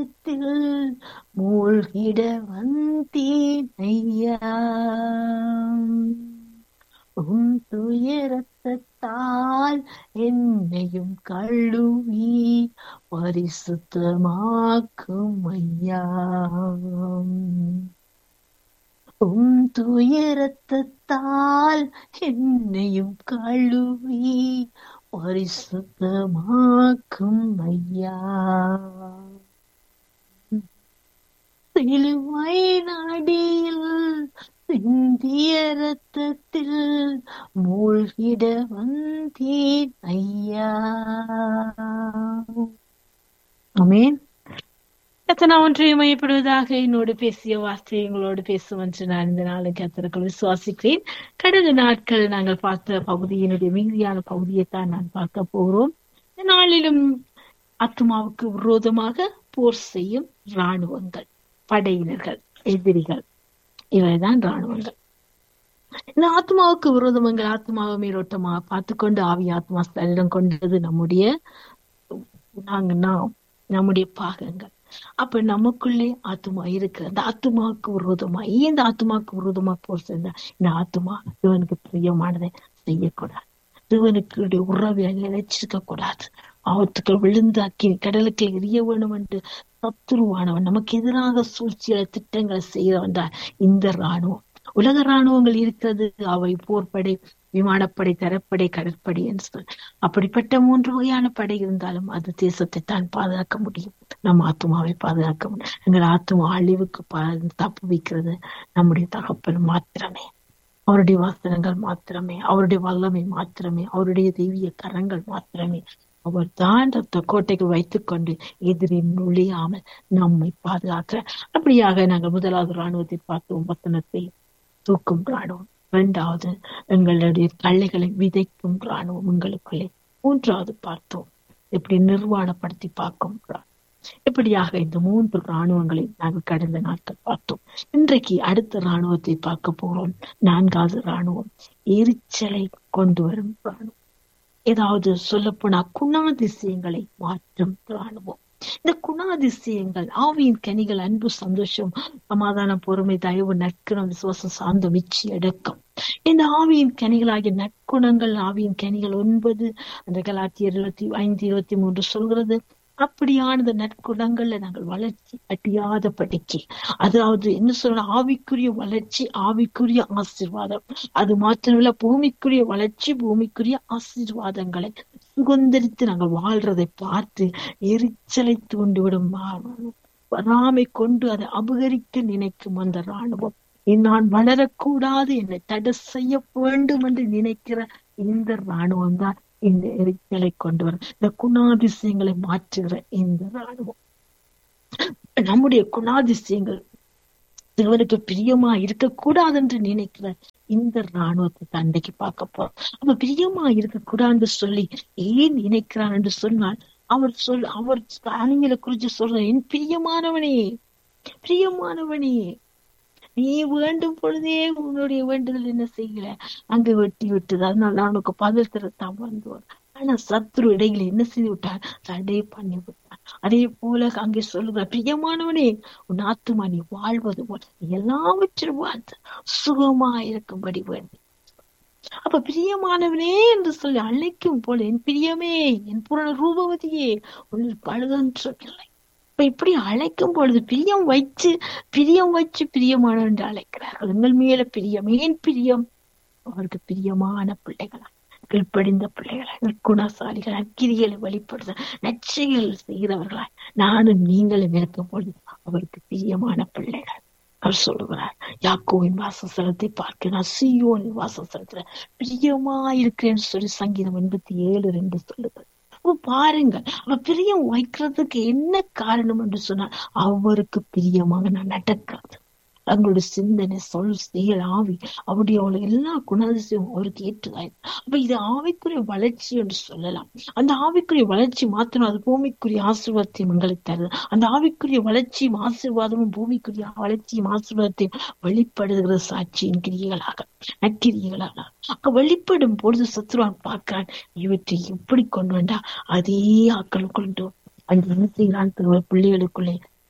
மூழ்கிட வந்தேன் ஐயா உம் துயரத்தால் என்னையும் கழுவி பரிசுத்தமாக்கும் ஐயா உம் துயரத்தால் என்னையும் கழுவி பரிசுத்தமாக்கும் ஐயா சிலுவை நாடியில் சிந்திய ரத்தத்தில் மூழ்கிட வந்தேன் ஐயா ஆமென் எத்தனை ஒன்றையும் மையப்படுவதாக என்னோடு பேசிய வார்த்தை எங்களோடு பேசும் என்று நான் இந்த நாளை கத்திரக்கள் விசுவாசிக்கிறேன் கடந்த நாட்கள் நாங்கள் பார்த்த பகுதியினுடைய மீதியான பகுதியைத்தான் நான் பார்க்க போகிறோம் இந்த நாளிலும் ஆத்மாவுக்கு விரோதமாக போர் செய்யும் இராணுவங்கள் படையினர்கள் எதிரிகள் இவைதான் இராணுவங்கள் இந்த ஆத்மாவுக்கு விரோதமங்கள் ஆத்மாவை மேலோட்டமா பார்த்து கொண்டு ஆவி ஆத்மா ஸ்தலிடம் கொண்டது நம்முடைய நாங்க நாம் நம்முடைய பாகங்கள் அப்ப நமக்குள்ளே ஆத்மா இருக்கிற அந்த ஆத்மாவுக்கு விரோதமா ஏன் இந்த ஆத்மாவுக்கு விரோதமா போர் செஞ்சா இந்த ஆத்மா இவனுக்கு பிரியமானதை செய்யக்கூடாது இவனுக்கு உறவை நினைச்சிருக்க கூடாது அவத்துக்கு விழுந்து அக்கி கடலுக்கு எரிய வேணும் என்று சத்துருவானவன் நமக்கு எதிராக சூழ்ச்சிகளை திட்டங்களை செய்தவன் தான் இந்த ராணுவம் உலக ராணுவங்கள் இருக்கிறது அவை போர்ப்படை விமானப்படை தரப்படை கடற்படை என்று சொல் அப்படிப்பட்ட மூன்று வகையான படை இருந்தாலும் அது தேசத்தை தான் பாதுகாக்க முடியும் நம் ஆத்மாவை பாதுகாக்க முடியும் எங்கள் ஆத்மா அழிவுக்கு தப்பு வைக்கிறது நம்முடைய தகப்பன் மாத்திரமே அவருடைய வாசனங்கள் மாத்திரமே அவருடைய வல்லமை மாத்திரமே அவருடைய தெய்வீக கரங்கள் மாத்திரமே அவர் தான் ரத்த கோட்டைகள் வைத்துக் கொண்டு எதிரி நுழையாமல் நம்மை பாதுகாக்கிற அப்படியாக நாங்கள் முதலாவது ராணுவத்தை பார்த்தோம் வசனத்தை தூக்கும் ராணுவம் இரண்டாவது எங்களுடைய கள்ளைகளை விதைக்கும் ராணுவம் உங்களுக்குள்ளே மூன்றாவது பார்த்தோம் எப்படி நிர்வாணப்படுத்தி பார்க்கும் இப்படியாக இந்த மூன்று ராணுவங்களை நாங்கள் கடந்த நாட்கள் பார்த்தோம் இன்றைக்கு அடுத்த ராணுவத்தை பார்க்க போறோம் நான்காவது ராணுவம் எரிச்சலை கொண்டு வரும் ராணுவம் ஏதாவது சொல்லப்போனா குணாதிசயங்களை மாற்றும் ராணுவம் இந்த குணாதிசயங்கள் ஆவியின் கனிகள் அன்பு சந்தோஷம் சமாதானம் பொறுமை தயவு நற்குணம் விசுவாசம் சார்ந்த மிச்சி அடக்கம் இந்த ஆவியின் கனிகளாகிய நற்குணங்கள் ஆவியின் கனிகள் ஒன்பது அந்த கலாத்தி இருபத்தி ஐந்து இருபத்தி மூன்று சொல்கிறது அப்படியானது நற்குணங்கள்ல நாங்கள் வளர்ச்சி அட்டியாத படிக்கு அதாவது என்ன சொல்ற ஆவிக்குரிய வளர்ச்சி ஆவிக்குரிய ஆசிர்வாதம் அது மாத்திரமில்ல பூமிக்குரிய வளர்ச்சி பூமிக்குரிய ஆசீர்வாதங்களை சுதந்திரித்து நாங்கள் வாழ்றதை பார்த்து எரிச்சலை தூண்டிவிடும் வராமை கொண்டு அதை அபகரிக்க நினைக்கும் அந்த ராணுவம் நான் வளரக்கூடாது என்னை தடை செய்ய வேண்டும் என்று நினைக்கிற இந்த ராணுவம் தான் இந்த எரிச்சலை கொண்டு வர இந்த குணாதிசயங்களை மாற்றுகிற இந்த ராணுவம் நம்முடைய குணாதிசயங்கள் தேவனுக்கு பிரியமா இருக்கக்கூடாது என்று நினைக்கிற இந்த ராணுவத்தை தண்டைக்கு பார்க்க போறோம் அப்ப பிரியமா இருக்கக்கூடாதுன்னு சொல்லி ஏன் நினைக்கிறான் என்று சொன்னால் அவர் சொல் அவர் ஆணிகளை குறிச்சு சொல்ற என் பிரியமானவனே பிரியமானவனே நீ வேண்டும் பொழுதே உன்னுடைய வேண்டுதல் என்ன செய்யல அங்க வெட்டி விட்டது அதனால நான் உனக்கு பதில் தரத்தான் வந்தோம் ஆனா சத்ரு இடையில என்ன செய்து விட்டான் தடை பண்ணி விட்டான் அதே போல அங்கே சொல்லுகிற பிரியமானவனே உன் ஆத்துமா நீ வாழ்வது போல எல்லாவற்றிலும் வாழ்ந்து சுகமா இருக்கும்படி வேண்டும் அப்ப பிரியமானவனே என்று சொல்லி அழைக்கும் போல என் பிரியமே என் பூரண ரூபவதியே உன்னில் பழுதன்றவில்லை இப்ப இப்படி அழைக்கும் பொழுது பிரியம் வச்சு பிரியம் வச்சு பிரியமான என்று அழைக்கிறார்கள் எங்கள் மேல பிரியம் ஏன் பிரியம் அவருக்கு பிரியமான பிள்ளைகளா கீழ்ப்படிந்த பிள்ளைகளா குணசாலிகள் அக்கிரிகளை வெளிப்படுத்த நச்சைகள் செய்கிறவர்களாய் நானும் நீங்களும் இருக்கும் பொழுது அவருக்கு பிரியமான பிள்ளைகள் அவர் சொல்லுகிறார் யாக்கோவின் வாசஸ்தலத்தை பார்க்க நான் சியோனின் வாசஸ்தலத்துல பிரியமா இருக்கிறேன்னு சொல்லி சங்கீதம் எண்பத்தி ஏழு ரெண்டு சொல்லுகிறது பாருங்கள் அவ பிரியம் வைக்கிறதுக்கு என்ன காரணம் என்று சொன்னால் அவருக்கு பிரியமாக நான் நடக்கிறது அவங்களுடைய சிந்தனை சொல் செயல் ஆவி அவருடைய அவளுடைய எல்லா குணாதிசயம் அவருக்கு ஏற்றுதாயிரு அப்ப இது ஆவிக்குரிய வளர்ச்சி என்று சொல்லலாம் அந்த ஆவிக்குரிய வளர்ச்சி மாத்திரம் அது பூமிக்குரிய ஆசீர்வாதத்தையும் எங்களுக்கு தருது அந்த ஆவிக்குரிய வளர்ச்சியும் ஆசீர்வாதமும் பூமிக்குரிய வளர்ச்சியும் ஆசீர்வாதத்தையும் வெளிப்படுகிற சாட்சியின் கிரியைகளாக நக்கிரியைகளாக அங்க வெளிப்படும் பொழுது சத்ருவான் பார்க்கிறான் இவற்றை எப்படி கொண்டு வந்தா அதே ஆக்கள் கொண்டு அந்த என்ன செய்யறான் பிள்ளைகளுக்குள்ளே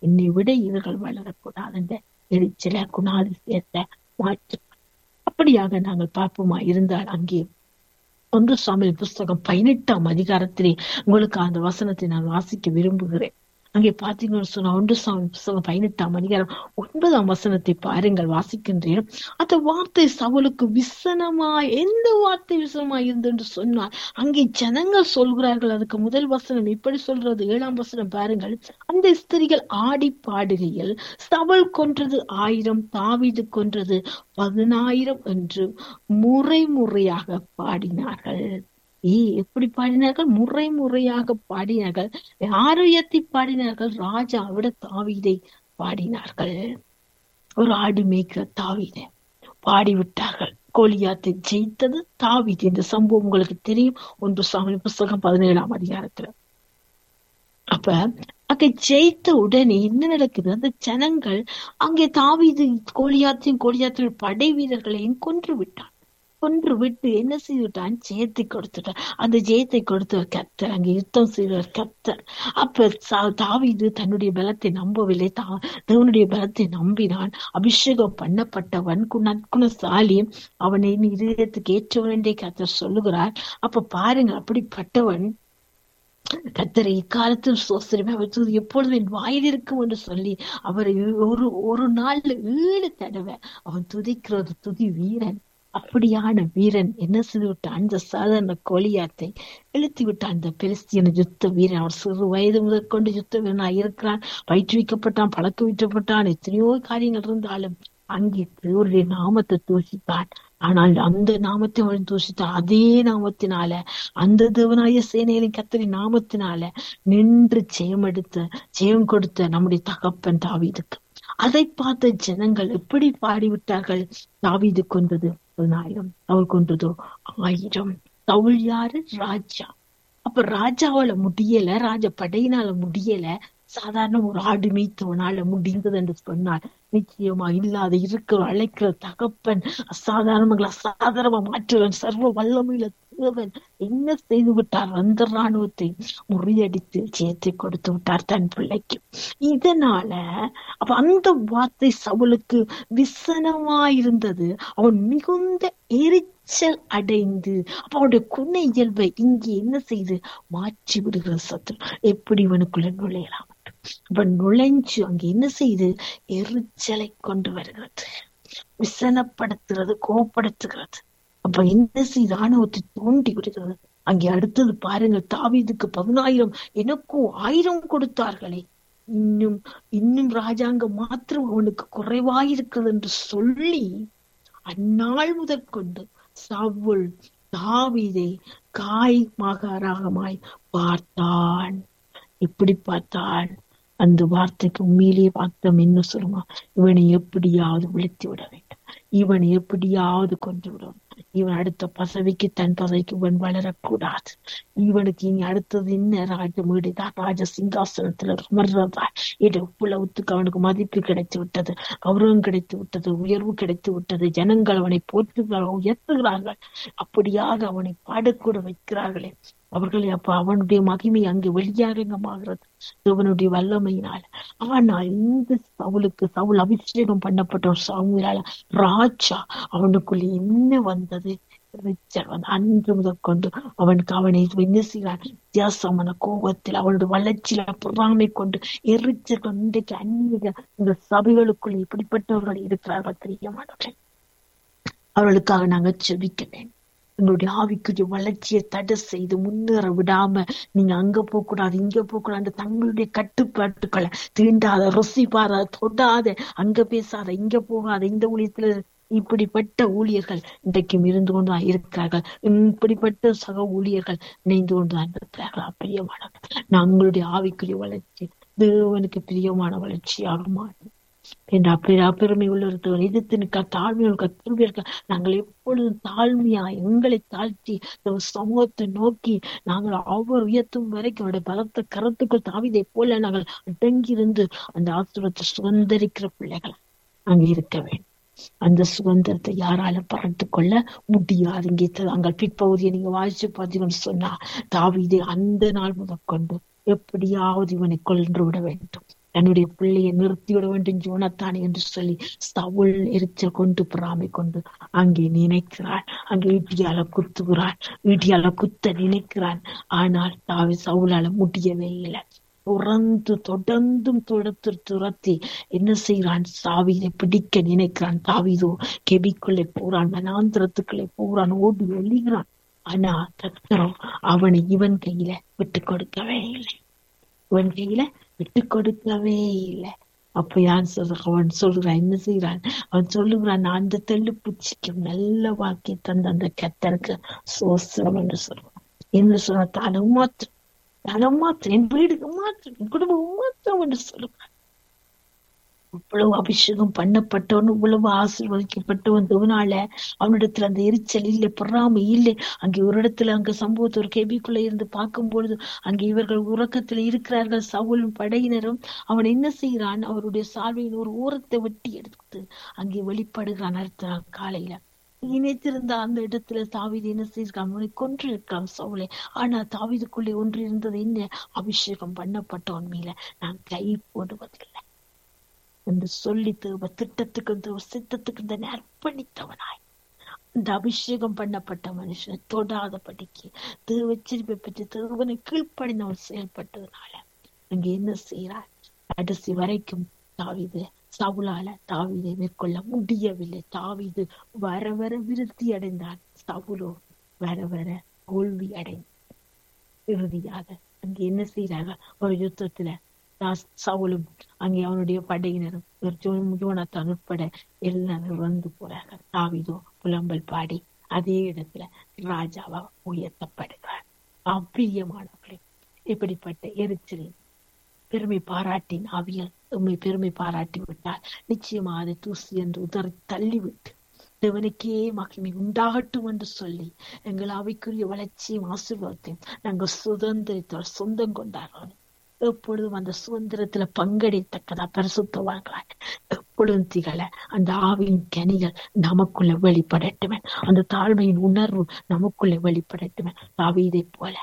என்னை விட இவர்கள் வளரக்கூடாது என்ற எரிச்சல குணாதிசயத்தை மாற்று அப்படியாக நாங்கள் பார்ப்போமா இருந்தால் அங்கே ஒன்று சாமியல் புஸ்தகம் பதினெட்டாம் அதிகாரத்திலே உங்களுக்கு அந்த வசனத்தை நான் வாசிக்க விரும்புகிறேன் அங்கே பாத்தீங்கன்னு சொன்னா ஒன்று சாமி புஸ்தகம் பதினெட்டாம் அதிகாரம் ஒன்பதாம் வசனத்தை பாருங்கள் வாசிக்கின்றேன் அந்த வார்த்தை சவுலுக்கு விசனமாய் எந்த வார்த்தை விசனமாய் இருந்து என்று சொன்னால் அங்கே ஜனங்கள் சொல்கிறார்கள் அதுக்கு முதல் வசனம் இப்படி சொல்றது ஏழாம் வசனம் பாருங்கள் அந்த ஸ்திரிகள் ஆடி பாடுகையில் சவல் கொன்றது ஆயிரம் தாவிது கொன்றது பதினாயிரம் என்று முறை முறையாக பாடினார்கள் ஏ எப்படி பாடினார்கள் முறை முறையாக பாடினார்கள் யார் உயர்த்தி பாடினார்கள் ராஜா விட தாவீதை பாடினார்கள் ஒரு ஆடு மேய்க்கிற தாவீதை பாடிவிட்டார்கள் கோலியாத்தை ஜெயித்தது தாவீது இந்த சம்பவம் உங்களுக்கு தெரியும் ஒன்று சாமி புஸ்தகம் பதினேழாம் அதிகாரத்துல அப்ப அங்க ஜெயித்த உடனே என்ன நடக்குது அந்த ஜனங்கள் அங்கே தாவீது கோலியாத்தையும் கோலியாத்தையும் படை வீரர்களையும் கொன்று விட்டான் கொன்று விட்டு என்ன செய்துட்டான் ஜெயத்தை கொடுத்துட்டான் அந்த ஜெயத்தை கொடுத்த கத்தர் அங்க யுத்தம் செய்வார் கத்தர் அப்ப தாவிது தன்னுடைய பலத்தை நம்பவில்லை தா தேவனுடைய பலத்தை நம்பினான் அபிஷேகம் பண்ணப்பட்டவன் நற்குணசாலி அவனை இதயத்துக்கு ஏற்றவன் என்றே கத்தர் சொல்லுகிறார் அப்ப பாருங்க அப்படிப்பட்டவன் கத்தரை இக்காலத்தில் சோசரிமை வைத்தது எப்பொழுதும் என் வாயில் இருக்கும் என்று சொல்லி அவரை ஒரு ஒரு நாள்ல ஏழு தடவை அவன் துதிக்கிறது துதி வீரன் அப்படியான வீரன் என்ன செய்து விட்டான் அந்த சாதாரண கோலியாத்தை இழுத்து விட்டான் அந்த பெலிஸ்தியன யுத்த வீரன் அவர் சிறு வயது முதற்கொண்டு யுத்த வீரனா இருக்கிறான் பயிற்றுவிக்கப்பட்டான் பழக்க விட்டப்பட்டான் எத்தனையோ காரியங்கள் இருந்தாலும் அங்கே தேவருடைய நாமத்தை தூசித்தான் ஆனால் அந்த நாமத்தை அவன் தூசித்தான் அதே நாமத்தினால அந்த தேவனாய சேனையிலின் கத்தரி நாமத்தினால நின்று ஜெயம் எடுத்த ஜெயம் கொடுத்த நம்முடைய தகப்பன் தாவீதுக்கு அதை பார்த்த ஜனங்கள் எப்படி பாடிவிட்டார்கள் தாவீது கொண்டது பதினாயிரம் அவள் கொண்டதோ ஆயிரம் தவுள் யாரு ராஜா அப்ப ராஜாவால முடியல ராஜ படையினால முடியல சாதாரண ஒரு ஆடு மேய்த்தவனால முடிந்தது என்று சொன்னார் நிச்சயமா இல்லாத இருக்கிற அழைக்கிற தகப்பன் அசாதாரணங்களை அசாதாரணமா மாற்றுவன் சர்வ வல்லமையில தேவன் என்ன செய்து விட்டார் அந்த ராணுவத்தை முறியடித்து ஜெயத்தை கொடுத்து விட்டார் தன் பிள்ளைக்கு இதனால அப்ப அந்த வார்த்தை சவுளுக்கு விசனமாயிருந்தது அவன் மிகுந்த எரிச்சல் அடைந்து அப்ப அவனுடைய குண இயல்பை இங்கே என்ன செய்து மாற்றி விடுகிற சத்து எப்படி இவனுக்குள்ள நுழையலாம் அவன் நுழைஞ்சு அங்க என்ன செய்து எரிச்சலை கொண்டு வருகிறது விசனப்படுத்துகிறது கோபப்படுத்துகிறது அப்ப என்ன செய்து ஆணவத்தை தோண்டி விடுகிறது அங்கே அடுத்தது பாருங்க தாவீதுக்கு பதினாயிரம் எனக்கும் ஆயிரம் கொடுத்தார்களே இன்னும் இன்னும் ராஜாங்கம் மாத்திரம் அவனுக்கு குறைவாயிருக்கிறது என்று சொல்லி அந்நாள் முதற்கொண்டு சவுல் தாவீதை காய் மகாராகமாய் பார்த்தான் இப்படி பார்த்தான் அந்த வார்த்தைக்கு உண்மையிலேயே வார்த்தம் என்ன சொல்லுமா இவனை எப்படியாவது விழுத்தி விட வேண்டும் இவனை எப்படியாவது கொண்டு விடும் இவன் அடுத்த பதவிக்கு தன் பதவிக்கு இவன் வளரக்கூடாது இவனுக்கு இனி அடுத்தது என்ன ராஜ வீடுதான் ராஜ சிங்காசனத்துல அமர்றதா இவ்வளவுத்துக்கு அவனுக்கு மதிப்பு கிடைத்து விட்டது கௌரவம் கிடைத்து விட்டது உயர்வு கிடைத்து விட்டது ஜனங்கள் அவனை போற்றுகிறார்கள் உயர்த்துகிறார்கள் அப்படியாக அவனை பாடக்கூட வைக்கிறார்களே அவர்களை அப்ப அவனுடைய மகிமை அங்கு வெளியாரங்கமாகிறது அவனுடைய வல்லமையினால ஆனால் இந்த சவுலுக்கு சவுல் அபிஷேகம் பண்ணப்பட்ட ஒரு சவுலால ராஜா அவனுக்குள்ள என்ன வந்தது அன்று முதல் கொண்டு அவனுக்கு அவனை என்ன செய்கிறான் வித்தியாசமான கோபத்தில் அவனுடைய வளர்ச்சியில பொறாமை கொண்டு எரிச்சல் இன்றைக்கு அந்நிய இந்த சபைகளுக்குள்ள இப்படிப்பட்டவர்கள் இருக்கிறார்கள் தெரியமானவர்கள் அவர்களுக்காக நாங்கள் செபிக்க வேண்டும் எங்களுடைய ஆவிக்குரிய வளர்ச்சியை தடை செய்து முன்னேற விடாம நீங்க அங்க போக கூடாது இங்க போக கூடாது தங்களுடைய கட்டுப்பாட்டுக்களை தீண்டாத ருசி பாராத தொடாத அங்க பேசாத இங்க போகாத இந்த ஊழியத்துல இப்படிப்பட்ட ஊழியர்கள் இன்றைக்கும் இருந்து கொண்டுதான் இருக்கிறார்கள் இப்படிப்பட்ட சக ஊழியர்கள் இணைந்து கொண்டுதான் இருக்கிறார்கள் பிரியமானவர்கள் நாங்களுடைய ஆவிக்குரிய வளர்ச்சி தேவனுக்கு பிரியமான வளர்ச்சியாக மாறும் என்ற பெருமை உள்ளவர்கள் எதிர்த்து நிற்க தாழ்மையுள்ள கத்திருவீர்கள் நாங்கள் எப்பொழுதும் தாழ்மையா எங்களை தாழ்த்தி சமூகத்தை நோக்கி நாங்கள் ஒவ்வொரு உயர்த்தும் வரைக்கும் அவருடைய பலத்த கரத்துக்குள் தாவிதை போல நாங்கள் அடங்கியிருந்து அந்த ஆசிரியத்தை சுதந்திரிக்கிற பிள்ளைகள் அங்க இருக்க வேண்டும் அந்த சுதந்திரத்தை யாராலும் பறந்து கொள்ள முடியாது இங்கே அங்கள் பிற்பகுதியை நீங்க வாசிச்சு பார்த்தீங்கன்னு சொன்னா தாவிதை அந்த நாள் முதற்கொண்டு எப்படியாவது இவனை கொன்று விட வேண்டும் தன்னுடைய பிள்ளையை நிறுத்திவிட வேண்டும் ஜோனத்தான் என்று சொல்லி சவுல் எரிச்சல் கொண்டு பொறாமை கொண்டு அங்கே நினைக்கிறான் அங்கே ஈட்டியால குத்துகிறான் ஈட்டியால குத்த நினைக்கிறான் ஆனால் தாவி சவுலால முடியவே இல்லை துறந்து தொடர்ந்தும் துரத்து துரத்தி என்ன செய்கிறான் சாவியை பிடிக்க நினைக்கிறான் தாவிதோ கெபிக்குள்ளே போறான் மனாந்திரத்துக்குள்ளே போறான் ஓடி ஒளிகிறான் ஆனா கத்தரோ அவனை இவன் கையில விட்டு கொடுக்கவே இல்லை இவன் கையில விட்டு கொடுக்கவே இல்லை அப்ப யான் சொல்ற அவன் சொல்றான் என்ன செய்யறான் அவன் சொல்லுகிறான் நான் அந்த தெள்ளு பூச்சிக்கும் நல்ல வாக்கி தந்த அந்த கத்தருக்கு சோசனம் என்று சொல்றான் என்று சொன்ன தானும் மாத்திரம் தானும் மாத்திரம் என் வீடுக்கு மாத்திரம் என் குடும்பம் மாத்திரம் என்று சொல்லுகிறான் இவ்வளவு அபிஷேகம் பண்ணப்பட்டவன் இவ்வளவு ஆசீர்வதிக்கப்பட்டவன் தேவனால அவனிடத்துல அந்த எரிச்சல் இல்லை பொறாமை இல்லை அங்கே ஒரு இடத்துல அங்க சம்பவத்தை ஒரு கேபிக்குள்ள இருந்து பார்க்கும் பொழுது அங்கே இவர்கள் உறக்கத்துல இருக்கிறார்கள் சவுலும் படையினரும் அவன் என்ன செய்கிறான் அவருடைய சால்வையின் ஒரு ஓரத்தை வெட்டி எடுத்து அங்கே வெளிப்படுகிறான் அடுத்த நாள் காலையில இணைத்திருந்த அந்த இடத்துல தாவிது என்ன செய்யிருக்கான் அவனை கொன்று இருக்கான் சவுளை ஆனா தாவிதுக்குள்ளே ஒன்று இருந்தது என்ன அபிஷேகம் பண்ணப்பட்டவன் மேல நான் கை போடுவதில்லை என்று சொல்லி தேவ திட்டத்துக்கு தேவ சித்தத்துக்கு இந்த அர்ப்பணித்தவனாய் இந்த அபிஷேகம் பண்ணப்பட்ட மனுஷனை தொடாத படிக்கு தேவ சிரிப்பை பெற்று தேவனை கீழ்ப்படிந்தவன் செயல்பட்டதுனால அங்க என்ன செய்யறார் கடைசி வரைக்கும் தாவிது சவுலால தாவிதை மேற்கொள்ள முடியவில்லை தாவிது வர வர விருத்தி அடைந்தான் சவுலோ வர வர தோல்வி அடைந்தான் இறுதியாக அங்க என்ன செய்யறாங்க ஒரு யுத்தத்துல சவுலும் அங்கே அவனுடைய படையினரும் யோனத்தான் உட்பட எல்லாரும் வந்து போறாங்க தாவிதோ புலம்பல் பாடி அதே இடத்துல ராஜாவா உயர்த்தப்படுகிறார் அப்பிரியமானவர்களே இப்படிப்பட்ட எரிச்சலில் பெருமை பாராட்டின் ஆவியல் உண்மை பெருமை பாராட்டி விட்டால் நிச்சயமா அதை தூசி என்று உதறி தள்ளிவிட்டு தேவனுக்கே மகிமை உண்டாகட்டும் என்று சொல்லி எங்கள் அவைக்குரிய வளர்ச்சியும் ஆசீர்வாதத்தையும் நாங்கள் சுதந்திரத்தோர் சொந்தம் கொண்டாடுறோம் எப்பொழுதும் அந்த சுதந்திரத்துல பங்கெடுத்தக்கதா பரிசுத்தவாங்களாய் எப்பொழுதும் திகழ அந்த ஆவியின் கனிகள் நமக்குள்ள வெளிப்படட்டுமே அந்த தாழ்மையின் உணர்வு நமக்குள்ள வெளிப்படட்டுமே தாவீதை போல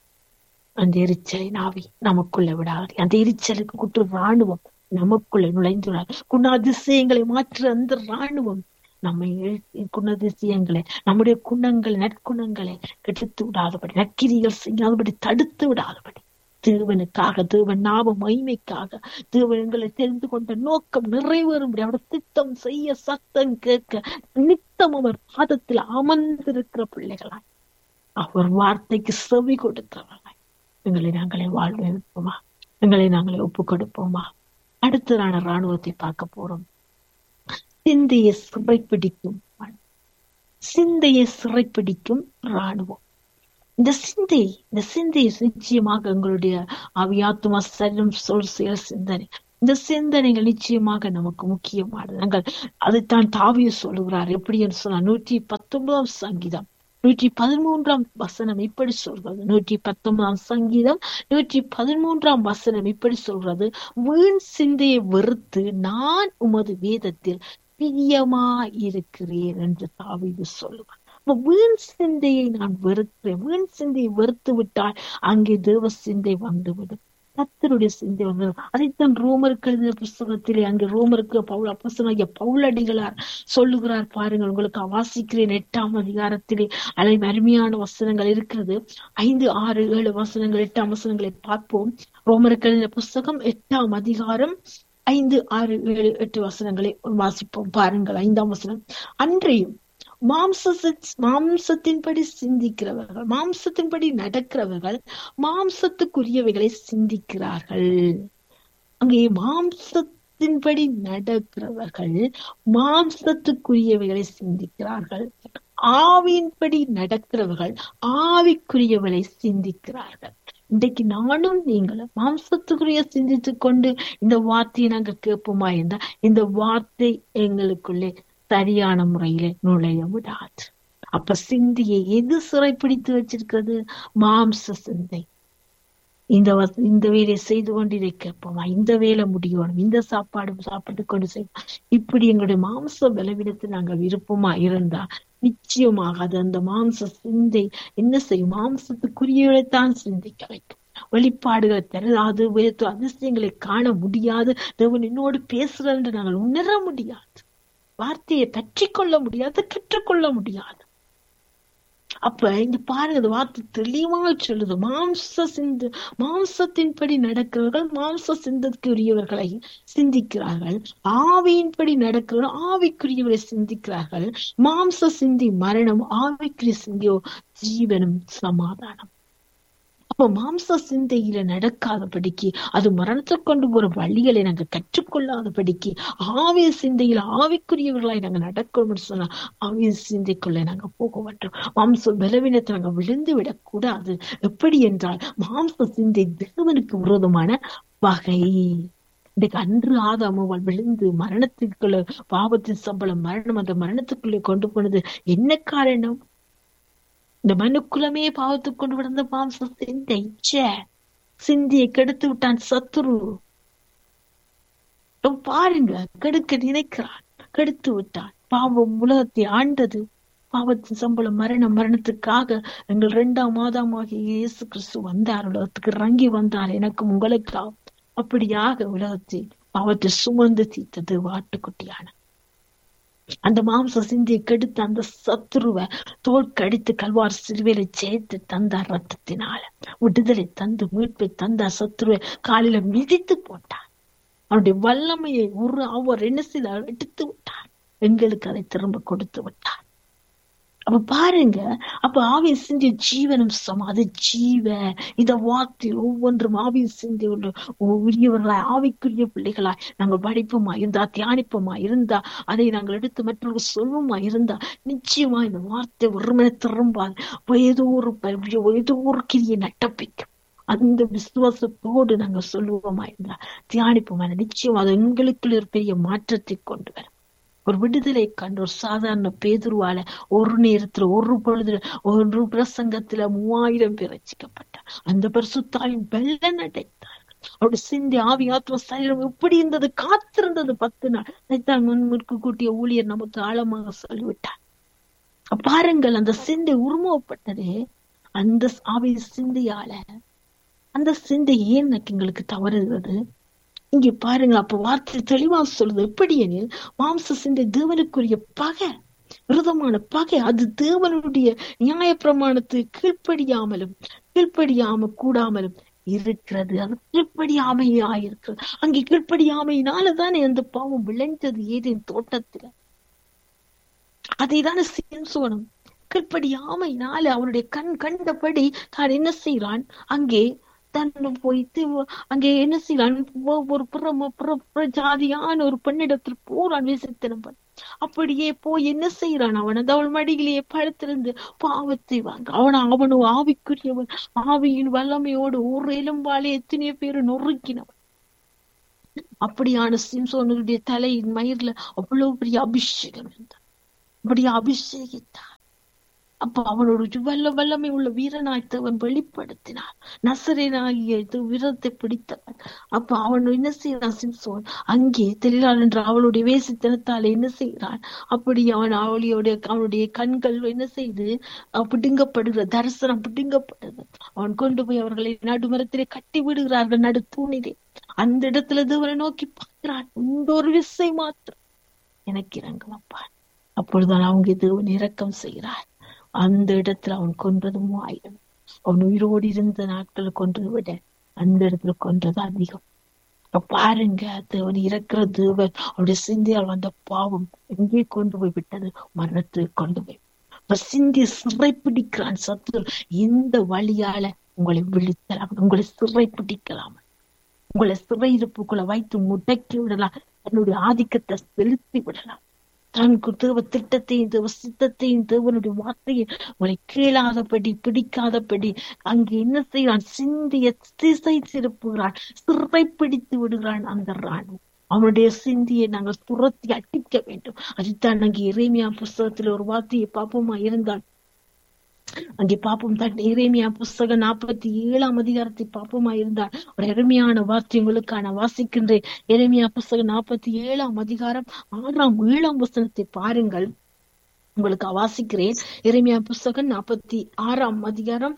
அந்த எரிச்சலின் ஆவி நமக்குள்ள விடாது அந்த எரிச்சலுக்கு குற்ற ராணுவம் நமக்குள்ள நுழைந்துள்ளார் குணாதிசயங்களை மாற்ற அந்த ராணுவம் நம்மை குணதிசயங்களை நம்முடைய குணங்கள் நற்குணங்களை கெடுத்து விடாதபடி நற்கிரிகள் செய்யாதபடி தடுத்து விடாதபடி தேவனுக்காக தேவன் நாம மகிமைக்காக தேவன் எங்களை தெரிந்து கொண்ட நோக்கம் நிறைவேறும்படி அவருடைய திட்டம் செய்ய சத்தம் கேட்க நித்தம் அவர் பாதத்தில் அமர்ந்திருக்கிற பிள்ளைகளாய் அவர் வார்த்தைக்கு செவி கொடுத்தவர்களாய் எங்களை நாங்களே வாழ்வு வைப்போமா எங்களை நாங்களே ஒப்பு கொடுப்போமா அடுத்ததான ராணுவத்தை பார்க்க போறோம் சிந்தையை சிறைப்பிடிக்கும் சிந்தையை சிறைப்பிடிக்கும் ராணுவம் இந்த சிந்தை இந்த சிந்தை நிச்சயமாக எங்களுடைய அவியாத்துமா சரம் சொல் செயல் சிந்தனை இந்த சிந்தனைகள் நிச்சயமாக நமக்கு முக்கியமானது நாங்கள் அதைத்தான் தாவிய சொல்லுகிறார் எப்படி என்று சொன்னா நூற்றி பத்தொன்பதாம் சங்கீதம் நூற்றி பதிமூன்றாம் வசனம் இப்படி சொல்றது நூற்றி பத்தொன்பதாம் சங்கீதம் நூற்றி பதிமூன்றாம் வசனம் இப்படி சொல்றது வீண் சிந்தையை வெறுத்து நான் உமது வேதத்தில் பிரியமா இருக்கிறேன் என்று தாவிது சொல்லுவார் வீண் சிந்தையை நான் வெறுக்கிறேன் வீண் சிந்தையை வெறுத்து விட்டால் அங்கே தேவ சிந்தை வந்துவிடும் கத்தருடைய சிந்தை வந்து அதைத்தான் ரோமருக்கு எழுதின புஸ்தகத்திலே அங்கே ரோமருக்கு பவுல் அப்பசனாகிய பவுலடிகளார் சொல்லுகிறார் பாருங்கள் உங்களுக்கு வாசிக்கிறேன் எட்டாம் அதிகாரத்திலே அலை அருமையான வசனங்கள் இருக்கிறது ஐந்து ஆறு ஏழு வசனங்கள் எட்டாம் வசனங்களை பார்ப்போம் ரோமருக்கு எழுதின புஸ்தகம் எட்டாம் அதிகாரம் ஐந்து ஆறு ஏழு எட்டு வசனங்களை வாசிப்போம் பாருங்கள் ஐந்தாம் வசனம் அன்றையும் மாம்ச மாம்சத்தின்படி சிந்திக்கிறவர்கள் மாம்சத்தின்படி நடக்கிறவர்கள் மாம்சத்துக்குரியவைகளை சிந்திக்கிறார்கள் அங்கே மாம்சத்தின்படி நடக்கிறவர்கள் மாம்சத்துக்குரியவைகளை சிந்திக்கிறார்கள் ஆவியின்படி நடக்கிறவர்கள் ஆவிக்குரியவளை சிந்திக்கிறார்கள் இன்றைக்கு நானும் நீங்களும் மாம்சத்துக்குரிய சிந்தித்து கொண்டு இந்த வார்த்தையை நாங்க கேட்போமா இருந்தா இந்த வார்த்தை எங்களுக்குள்ளே சரியான முறையில நுழைய விடாது அப்ப சிந்தியை எது சிறைப்பிடித்து வச்சிருக்கிறது மாம்ச சிந்தை இந்த இந்த வேலையை செய்து கொண்டு இதை கேட்போமா இந்த வேலை முடியணும் இந்த சாப்பாடு சாப்பிட்டு கொண்டு செய்வோம் இப்படி எங்களுடைய மாம்ச பலவீனத்தை நாங்க விருப்பமா இருந்தா நிச்சயமாக அது அந்த மாம்ச சிந்தை என்ன செய்யும் மாம்சத்துக்குரியவளைத்தான் சிந்திக்க வைக்கும் வெளிப்பாடுகளை தராது வேறு அதிசயங்களை காண முடியாது தேவன் என்னோடு பேசுகிறார் என்று நாங்கள் உணர முடியாது வார்த்தையை பற்றி கொள்ள முடியாது கற்றுக்கொள்ள முடியாது அப்ப இந்த பாருங்க இந்த வார்த்தை தெளிவாக சொல்லுது மாம்ச சிந்து மாம்சத்தின்படி நடக்கிறவர்கள் மாம்ச சிந்தத்துக்குரியவர்களை சிந்திக்கிறார்கள் ஆவியின்படி நடக்கிறவர்கள் ஆவிக்குரியவர்களை சிந்திக்கிறார்கள் மாம்ச சிந்தி மரணம் ஆவிக்குரிய சிந்தியோ ஜீவனும் சமாதானம் அப்ப மாம்ச சிந்தையில நடக்காதபடிக்கு அது மரணத்தை கொண்டு போற வழிகளை நாங்க கற்றுக்கொள்ளாதபடிக்கு ஆவிய சிந்தையில ஆவிக்குரியவர்களாய் நாங்க நடக்கணும்னு சொன்னா ஆவிய சிந்தைக்குள்ள நாங்க போக மாட்டோம் மாம்ச பலவீனத்தை நாங்க விழுந்து விடக்கூடாது எப்படி என்றால் மாம்ச சிந்தை தேவனுக்கு விரோதமான வகை இன்றைக்கு அன்று ஆதாம் அவள் விழுந்து மரணத்துக்குள்ள பாவத்தின் சம்பளம் மரணம் அந்த மரணத்துக்குள்ளே கொண்டு போனது என்ன காரணம் இந்த மனுக்குலமே பாவத்துக்கு கொண்டு விழுந்த மாம்ச சிந்தை ச்சே சிந்தியை கெடுத்து விட்டான் சத்துரு பாருங்க கெடுக்க நினைக்கிறான் கெடுத்து விட்டான் பாவம் உலகத்தை ஆண்டது பாவத்தின் சம்பளம் மரணம் மரணத்துக்காக எங்கள் இரண்டாம் மாதமாகிய இயேசு கிறிஸ்து வந்தார் உலகத்துக்கு இறங்கி வந்தார் எனக்கும் உங்களுக்காக அப்படியாக உலகத்தை பாவத்தை சுமந்து தீர்த்தது வாட்டுக்குட்டியான அந்த மாம்ச சிந்தியை கெடுத்து அந்த சத்துருவ தோற்கடித்து கல்வார் சிலுவையில சேர்த்து தந்தார் ரத்தத்தினால விடுதலை தந்து மீட்பை தந்த சத்துருவை காலில மிதித்து போட்டார் அவனுடைய வல்லமையை ஒரு அவர் என்ன செய்த எடுத்து விட்டார் எங்களுக்கு அதை திரும்ப கொடுத்து விட்டார் அப்ப பாருங்க அப்ப ஆவிய சிந்தி ஜீவனும் சம அது ஜீவ இந்த வார்த்தை ஒவ்வொன்றும் ஆவிய சிந்தி உள்ள உரியவர்களாய் ஆவிக்குரிய பிள்ளைகளாய் நாங்கள் படிப்போமா இருந்தா தியானிப்போமா இருந்தா அதை நாங்கள் எடுத்து மற்றவர்கள் சொல்வோமா இருந்தா நிச்சயமா இந்த வார்த்தை ஒருமனை திரும்பாது ஏதோ ஒரு ஏதோ ஒரு கிரியை நட்டப்பிக்கும் அந்த விசுவாசத்தோடு நாங்க சொல்லுவோமா இருந்தா தியானிப்போமா நிச்சயம் அது எங்களுக்குள்ள ஒரு பெரிய மாற்றத்தை கொண்டு வரும் ஒரு விடுதலை கண்டு ஒரு சாதாரண பேதுருவால ஒரு நேரத்துல ஒரு பொழுதுல ஒரு பிரசங்கத்துல மூவாயிரம் பேர் ரசிக்கப்பட்டார் அந்த பரிசுத்தாயும் வெள்ளன் அடைத்தார்கள் அவருடைய சிந்தி ஆவி ஆத்ம சரீரம் எப்படி இருந்தது காத்திருந்தது பத்து நாள் அதைத்தான் முன்முற்கு கூட்டிய ஊழியர் நமக்கு ஆழமாக சொல்லிவிட்டார் பாருங்கள் அந்த சிந்தை உருவப்பட்டதே அந்த ஆவி சிந்தையால அந்த சிந்தை ஏன் எங்களுக்கு தவறுகிறது இங்க பாருங்க அப்ப வார்த்தை தெளிவா சொல்லுது எப்படி எனில் மாம்ச சிந்தை தேவனுக்குரிய பகை விரதமான பகை அது தேவனுடைய நியாய பிரமாணத்துக்கு கீழ்ப்படியாமலும் கீழ்ப்படியாம கூடாமலும் இருக்கிறது அது கீழ்ப்படியாமையா இருக்கிறது அங்கே கீழ்ப்படியாமையினாலதானே அந்த பாவம் விளைஞ்சது ஏதேன் தோட்டத்துல அதை தானே சிம்சோனம் கீழ்ப்படியாமையினால அவனுடைய கண் கண்டபடி தான் என்ன செய்யறான் அங்கே தன்னை போய்த்து அங்கே என்ன செய்யறான் ஒரு புறம புற ஜாதியான ஒரு பெண்ணிடத்தில் போறான் விசித்தனம் அப்படியே போய் என்ன செய்யறான் அவன் அந்த அவள் மடியிலேயே படுத்திருந்து பாவத்தை வாங்க அவன் அவனு ஆவிக்குரியவன் ஆவியின் வல்லமையோடு ஒரு எலும்பாலே எத்தனையோ பேரு நொறுக்கினவன் அப்படியான சிம்சோனுடைய தலையின் மயிர்ல அவ்வளவு பெரிய அபிஷேகம் இருந்தான் அப்படியே அபிஷேகித்தான் அப்ப அவனோட வல்ல வல்லமை உள்ள வீரனாய்த்தவன் வெளிப்படுத்தினான் நசரேனாகிய வீரத்தை பிடித்தவன் அப்ப அவன் என்ன செய்யறான் சிம்சோன் அங்கே தெளிவாள் என்ற அவளுடைய வேசித்தனத்தால என்ன செய்யறான் அப்படி அவன் அவளியோடைய அவனுடைய கண்கள் என்ன செய்து பிடுங்கப்படுகிற தரிசனம் பிடுங்கப்படுது அவன் கொண்டு போய் அவர்களை நடுமரத்திலே கட்டி விடுகிறார்கள் நடு தூணிலே அந்த இடத்துல தேவனை நோக்கி பார்க்கிறான் இந்த ஒரு விசை மாத்திரம் எனக்கு இறங்குவப்பா அப்பொழுதுதான் அவங்க தேவன் இரக்கம் செய்கிறார் அந்த இடத்துல அவன் கொன்றது மூவாயிரம் அவன் உயிரோடு இருந்த நாட்கள் கொன்றதை விட அந்த இடத்துல கொன்றது அதிகம் பாருங்க தேவன் இறக்குற தேவன் அவருடைய சிந்தியால் வந்த பாவம் எங்கே கொண்டு போய் விட்டது மரணத்துக்கு கொண்டு போய் சிந்தி சிறை பிடிக்கிறான் சத்து இந்த வழியால உங்களை விழித்தலாம் உங்களை சிறை பிடிக்கலாம் உங்களை சிறையிருப்புக்குள்ள வைத்து முடக்கி விடலாம் என்னுடைய ஆதிக்கத்தை செலுத்தி விடலாம் தனக்கு தேவ திட்டத்தையும் தேவ சித்தத்தையும் தேவனுடைய வார்த்தையை உங்களை கேளாதபடி பிடிக்காதபடி அங்கு என்ன செய்கிறான் சிந்திய திசை திருப்புகிறான் சிறை பிடித்து விடுகிறான் அந்த ராணுவம் அவனுடைய சிந்தியை நாங்கள் துரத்தி அட்டிக்க வேண்டும் அதுதான் அங்கே இறைமையா புஸ்தகத்துல ஒரு வார்த்தையை பாப்போமா இருந்தால் அங்கே பாப்போம் தான் இறைமையா புஸ்தகம் நாற்பத்தி ஏழாம் அதிகாரத்தை பாப்போமா இருந்தால் ஒரு எளிமையான வார்த்தை உங்களுக்கான வாசிக்கின்றேன் இறைமையா புஸ்தகம் நாற்பத்தி ஏழாம் அதிகாரம் ஆறாம் ஏழாம் வசனத்தை பாருங்கள் உங்களுக்கு வாசிக்கிறேன் இறைமையா புஸ்தகம் நாற்பத்தி ஆறாம் அதிகாரம்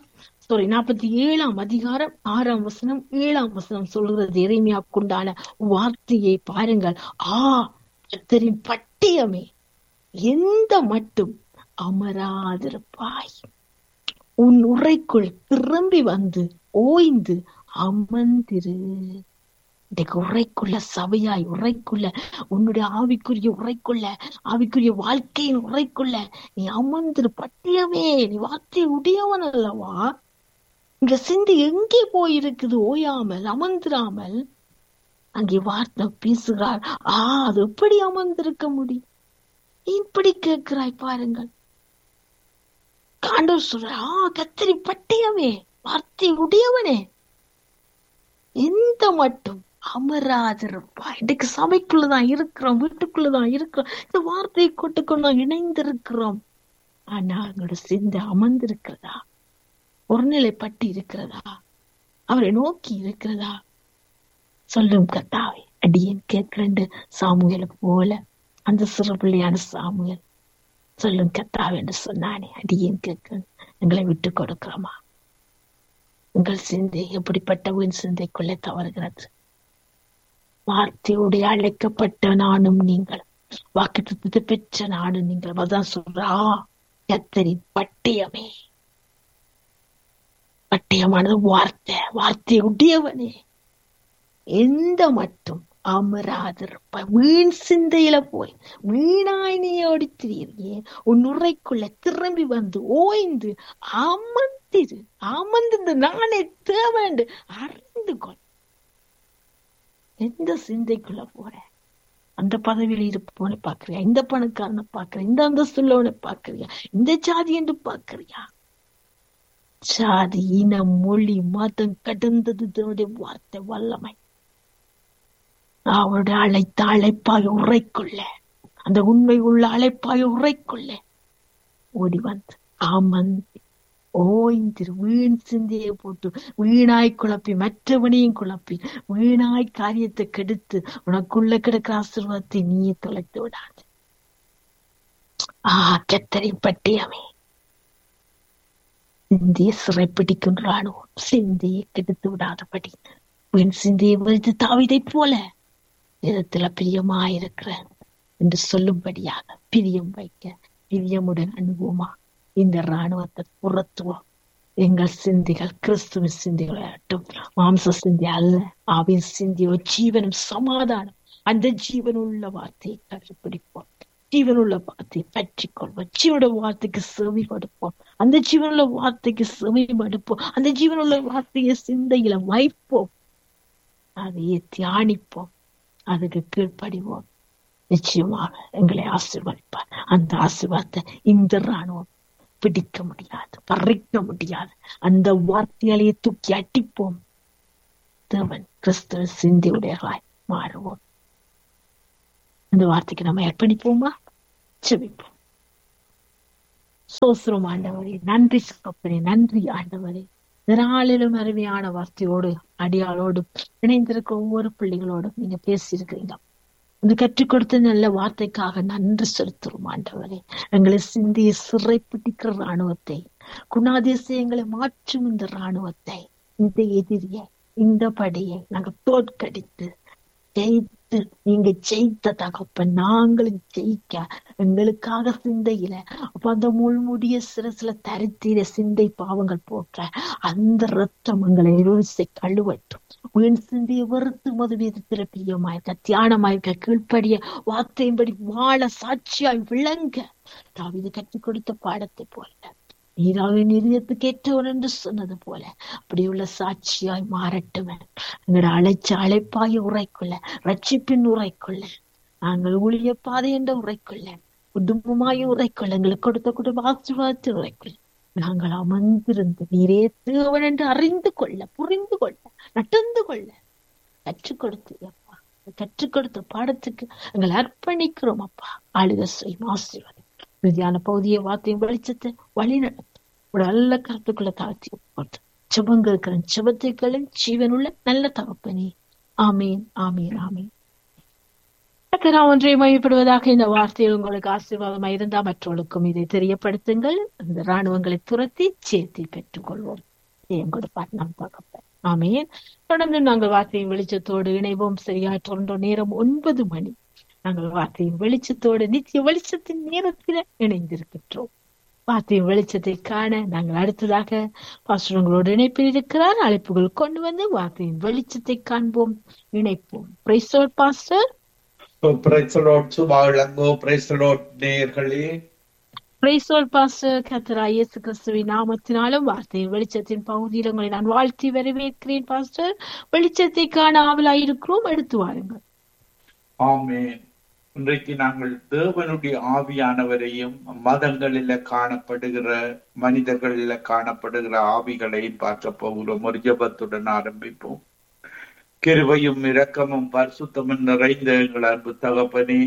சாரி நாற்பத்தி ஏழாம் அதிகாரம் ஆறாம் வசனம் ஏழாம் வசனம் சொல்கிறது இறைமையாக்குண்டான வார்த்தையை பாருங்கள் ஆ கர்த்தரின் பட்டியமே எந்த மட்டும் அமராதிருப்பாய் உன் உரைக்குள் திரும்பி வந்து ஓய்ந்து அமர்ந்திரு இன்றைக்கு உரைக்குள்ள சபையாய் உரைக்குள்ள உன்னுடைய ஆவிக்குரிய உரைக்குள்ள ஆவிக்குரிய வாழ்க்கையின் உரைக்குள்ள நீ அமர்ந்திரு பட்டியமே நீ வார்த்தை உடையவன் அல்லவா இங்க சிந்தி எங்கே போயிருக்குது ஓயாமல் அமர்ந்திராமல் அங்கே வார்த்தை பேசுகிறார் ஆ அது எப்படி அமர்ந்திருக்க முடியும் நீ இப்படி கேட்கிறாய் பாருங்கள் காண்டவர் சொல்ற ஆ கத்திரி பட்டியமே வார்த்தை உடையவனே எந்த மட்டும் அமராதிருப்பா இன்னைக்கு சபைக்குள்ளதான் இருக்கிறோம் வீட்டுக்குள்ளதான் இருக்கிறோம் இந்த வார்த்தையை கொட்டுக்குள்ள இணைந்திருக்கிறோம் ஆனா அவங்களோட சிந்தை அமர்ந்திருக்கிறதா ஒருநிலைப்பட்டு இருக்கிறதா அவரை நோக்கி இருக்கிறதா சொல்லும் கத்தாவே அடியேன் கேட்கிறேன் சாமுவேல போல அந்த சிறு பிள்ளையான சாமுவேல் சொல்லும் கத்தாவே என்று சொன்னானே அடியேன் கேட்கிறேன் எங்களை விட்டு கொடுக்கிறோமா உங்கள் சிந்தை எப்படிப்பட்ட உன் சிந்தைக்குள்ளே தவறுகிறது வார்த்தையோடைய அழைக்கப்பட்ட நானும் நீங்கள் வாக்கு பெற்ற நானும் நீங்கள் அதான் சொல்றா கத்தரின் பட்டியமே பட்டியமானது வார்த்தை வார்த்தை உடையவனே எந்த மட்டும் அமராதிருப்ப வீண் சிந்தையில போய் வீணாய் நீ ஓடித்திரியே உன் உரைக்குள்ள திரும்பி வந்து ஓய்ந்து அமர்ந்திரு அமர்ந்து நானே தேவண்டு அறிந்து கொள் எந்த சிந்தைக்குள்ள போற அந்த பதவியில இருப்பவனை பாக்குறியா இந்த பணக்காரனை பாக்குறியா இந்த அந்தஸ்துள்ளவனை பாக்குறியா இந்த ஜாதி என்று பாக்குறியா ஜாதி இனம் மொழி மதம் கடந்தது தன்னுடைய வார்த்தை வல்லமை அவருடைய அழைத்த அழைப்பாய் உரைக்குள்ள அந்த உண்மை உள்ள அழைப்பாய் உரைக்குள்ள ஓடி வந்து அமர்ந்து ஓய்ந்திரு வீண் சிந்தையை போட்டு வீணாய் குழப்பி மற்றவனையும் குழப்பி வீணாய் காரியத்தை கெடுத்து உனக்குள்ள கிடக்கிற ஆசீர்வாதத்தை நீயே தொலைத்து விடாது ஆ கத்தரை பட்டியமே சிந்தியை சிறைப்பிடிக்கும் ராணுவம் சிந்தையை கெடுத்து விடாதபடி வீண் சிந்தையை வைத்து தாவிதை போல விதத்துல பிரியமாயிருக்கிற என்று சொல்லும்படியாக பிரியம் வைக்க பிரியமுடன் அனுபவமா இந்த ராணுவத்தை புறத்துவோம் எங்கள் சிந்திகள் கிறிஸ்துவ சிந்திகளாகட்டும் மாம்ச சிந்தி அல்ல ஆவின் சிந்தியோ ஜீவனும் சமாதானம் அந்த ஜீவன் உள்ள வார்த்தையை கண்டுபிடிப்போம் ஜீவனுள்ள வார்த்தையை பற்றி கொள்வோம் ஜீவனோட வார்த்தைக்கு செவி கொடுப்போம் அந்த ஜீவனுள்ள வார்த்தைக்கு செவி மடுப்போம் அந்த ஜீவனுள்ள வார்த்தையை சிந்தையில வைப்போம் அதையே தியானிப்போம் அதுக்கு கீழ்ப்படிவோம் நிச்சயமாக எங்களை ஆசீர்வதிப்பார் அந்த ஆசீர்வாதத்தை இந்த ராணுவம் பிடிக்க முடியாது பறிக்க முடியாது அந்த வார்த்தைகளையே தூக்கி அட்டிப்போம் தேவன் கிறிஸ்துவ சிந்தியுடையவராய் மாறுவோம் அந்த வார்த்தைக்கு நம்ம அர்ப்பணிப்போமா செவிப்போம் சோசுரம் ஆண்டவரே நன்றி சகப்பனே நன்றி ஆண்டவரே நாளிலும் அருமையான வார்த்தையோடு அடியாளோடும் இணைந்திருக்க ஒவ்வொரு பிள்ளைகளோடும் நீங்க பேசியிருக்கிறீங்க இந்த கற்றுக் கொடுத்த நல்ல வார்த்தைக்காக நன்றி செலுத்துறோம் ஆண்டவரே எங்களை சிந்திய சிறை பிடிக்கிற ராணுவத்தை குணாதிசயங்களை மாற்றும் இந்த ராணுவத்தை இந்த எதிரியை இந்த படியை நாங்க தோற்கடித்து ஜெயித்து நீங்க ஜெயித்த தகப்பன் நாங்களும் ஜெயிக்க எங்களுக்காக சிந்தையில அப்ப அந்த முள்முடிய சிரசுல தரித்தீர சிந்தை பாவங்கள் போற்ற அந்த ரத்தம் எங்களை ருசி கழுவட்டும் வீண் சிந்தையை வெறுத்து மதுவீதத்தில பிரியமாயிருக்க தியானமாயிருக்க கீழ்ப்படிய வார்த்தையின்படி வாழ சாட்சியாய் விளங்க தாவிது கற்றுக் கொடுத்த பாடத்தை போல நீராவின் இதயத்துக்கு ஏற்றவர் என்று சொன்னது போல அப்படி உள்ள சாட்சியாய் மாறட்டும் எங்களோட அழைச்ச அழைப்பாய் உரைக்குள்ள ரட்சிப்பின் உரைக்குள்ள நாங்கள் ஊழிய பாதை என்ற உரைக்குள்ள குடும்பமாய் உரைக்குள்ள எங்களுக்கு கொடுத்த குடும்ப ஆசீர்வாதத்தின் உரைக்குள்ள நாங்கள் அமர்ந்திருந்து நீரே தேவன் என்று அறிந்து கொள்ள புரிந்து கொள்ள நடந்து கொள்ள கற்றுக் கொடுத்து அப்பா கற்றுக் கொடுத்த பாடத்துக்கு எங்களை அர்ப்பணிக்கிறோம் அப்பா ஆளுக செய்யும் ஆசீர்வாதம் இறுதியான பகுதிய வார்த்தையும் வெளிச்சத்தை வழி நடத்தும் ஒரு நல்ல கருத்துக்குள்ள தாழ்த்தி போட்டு ஜபங்க இருக்கிற ஜபத்தைகளும் ஜீவனுள்ள நல்ல தகப்பனே ஆமீன் ஆமீன் ஆமீன் நான் ஒன்றை மையப்படுவதாக இந்த வார்த்தையில் உங்களுக்கு ஆசீர்வாதமாக இருந்தால் மற்றவர்களுக்கும் இதை தெரியப்படுத்துங்கள் இந்த ராணுவங்களை துரத்தி சேர்த்தி பெற்றுக் கொள்வோம் ஜெயம் கொடுப்பார் நம் தகப்பன் ஆமேன் தொடர்ந்து நாங்கள் வார்த்தையின் வெளிச்சத்தோடு இணைவோம் சரியா தொடர்ந்த நேரம் ஒன்பது மணி நாங்கள் வார்த்தையின் வெளிச்சத்தோடு நித்திய வெளிச்சத்தின் நேரத்தில் இணைந்திருக்கின்றோம் வார்த்தையின் வெளிச்சத்தை காண நாங்கள் அடுத்ததாக பாஸ்டர் உங்களோடு இணைப்பில் இருக்கிறார் அழைப்புகள் கொண்டு வந்து வார்த்தையின் வெளிச்சத்தை காண்போம் இணைப்போம் பிரைசோட் பாஸ்டர் பிரைசலோட் சுபாவிளங்கோ பிரைசலோட் நேயர்களே பிரைசோல் பாஸ்டர் கத்தரா இயேசு கிறிஸ்துவின் நாமத்தினாலும் வார்த்தையின் வெளிச்சத்தின் பகுதியில் உங்களை நான் வாழ்த்தி வரவேற்கிறேன் பாஸ்டர் வெளிச்சத்தை காண ஆவலாயிருக்கிறோம் எடுத்து வாருங்கள் ஆமேன் இன்றைக்கு நாங்கள் தேவனுடைய ஆவியானவரையும் மதங்களில காணப்படுகிற மனிதர்களில காணப்படுகிற ஆவிகளையும் பார்க்க போகிறோம் ஒரு ஜபத்துடன் ஆரம்பிப்போம் கிருபையும் இரக்கமும் பரிசுத்தமும் நிறைந்த எங்கள் அன்பு தகப்பனே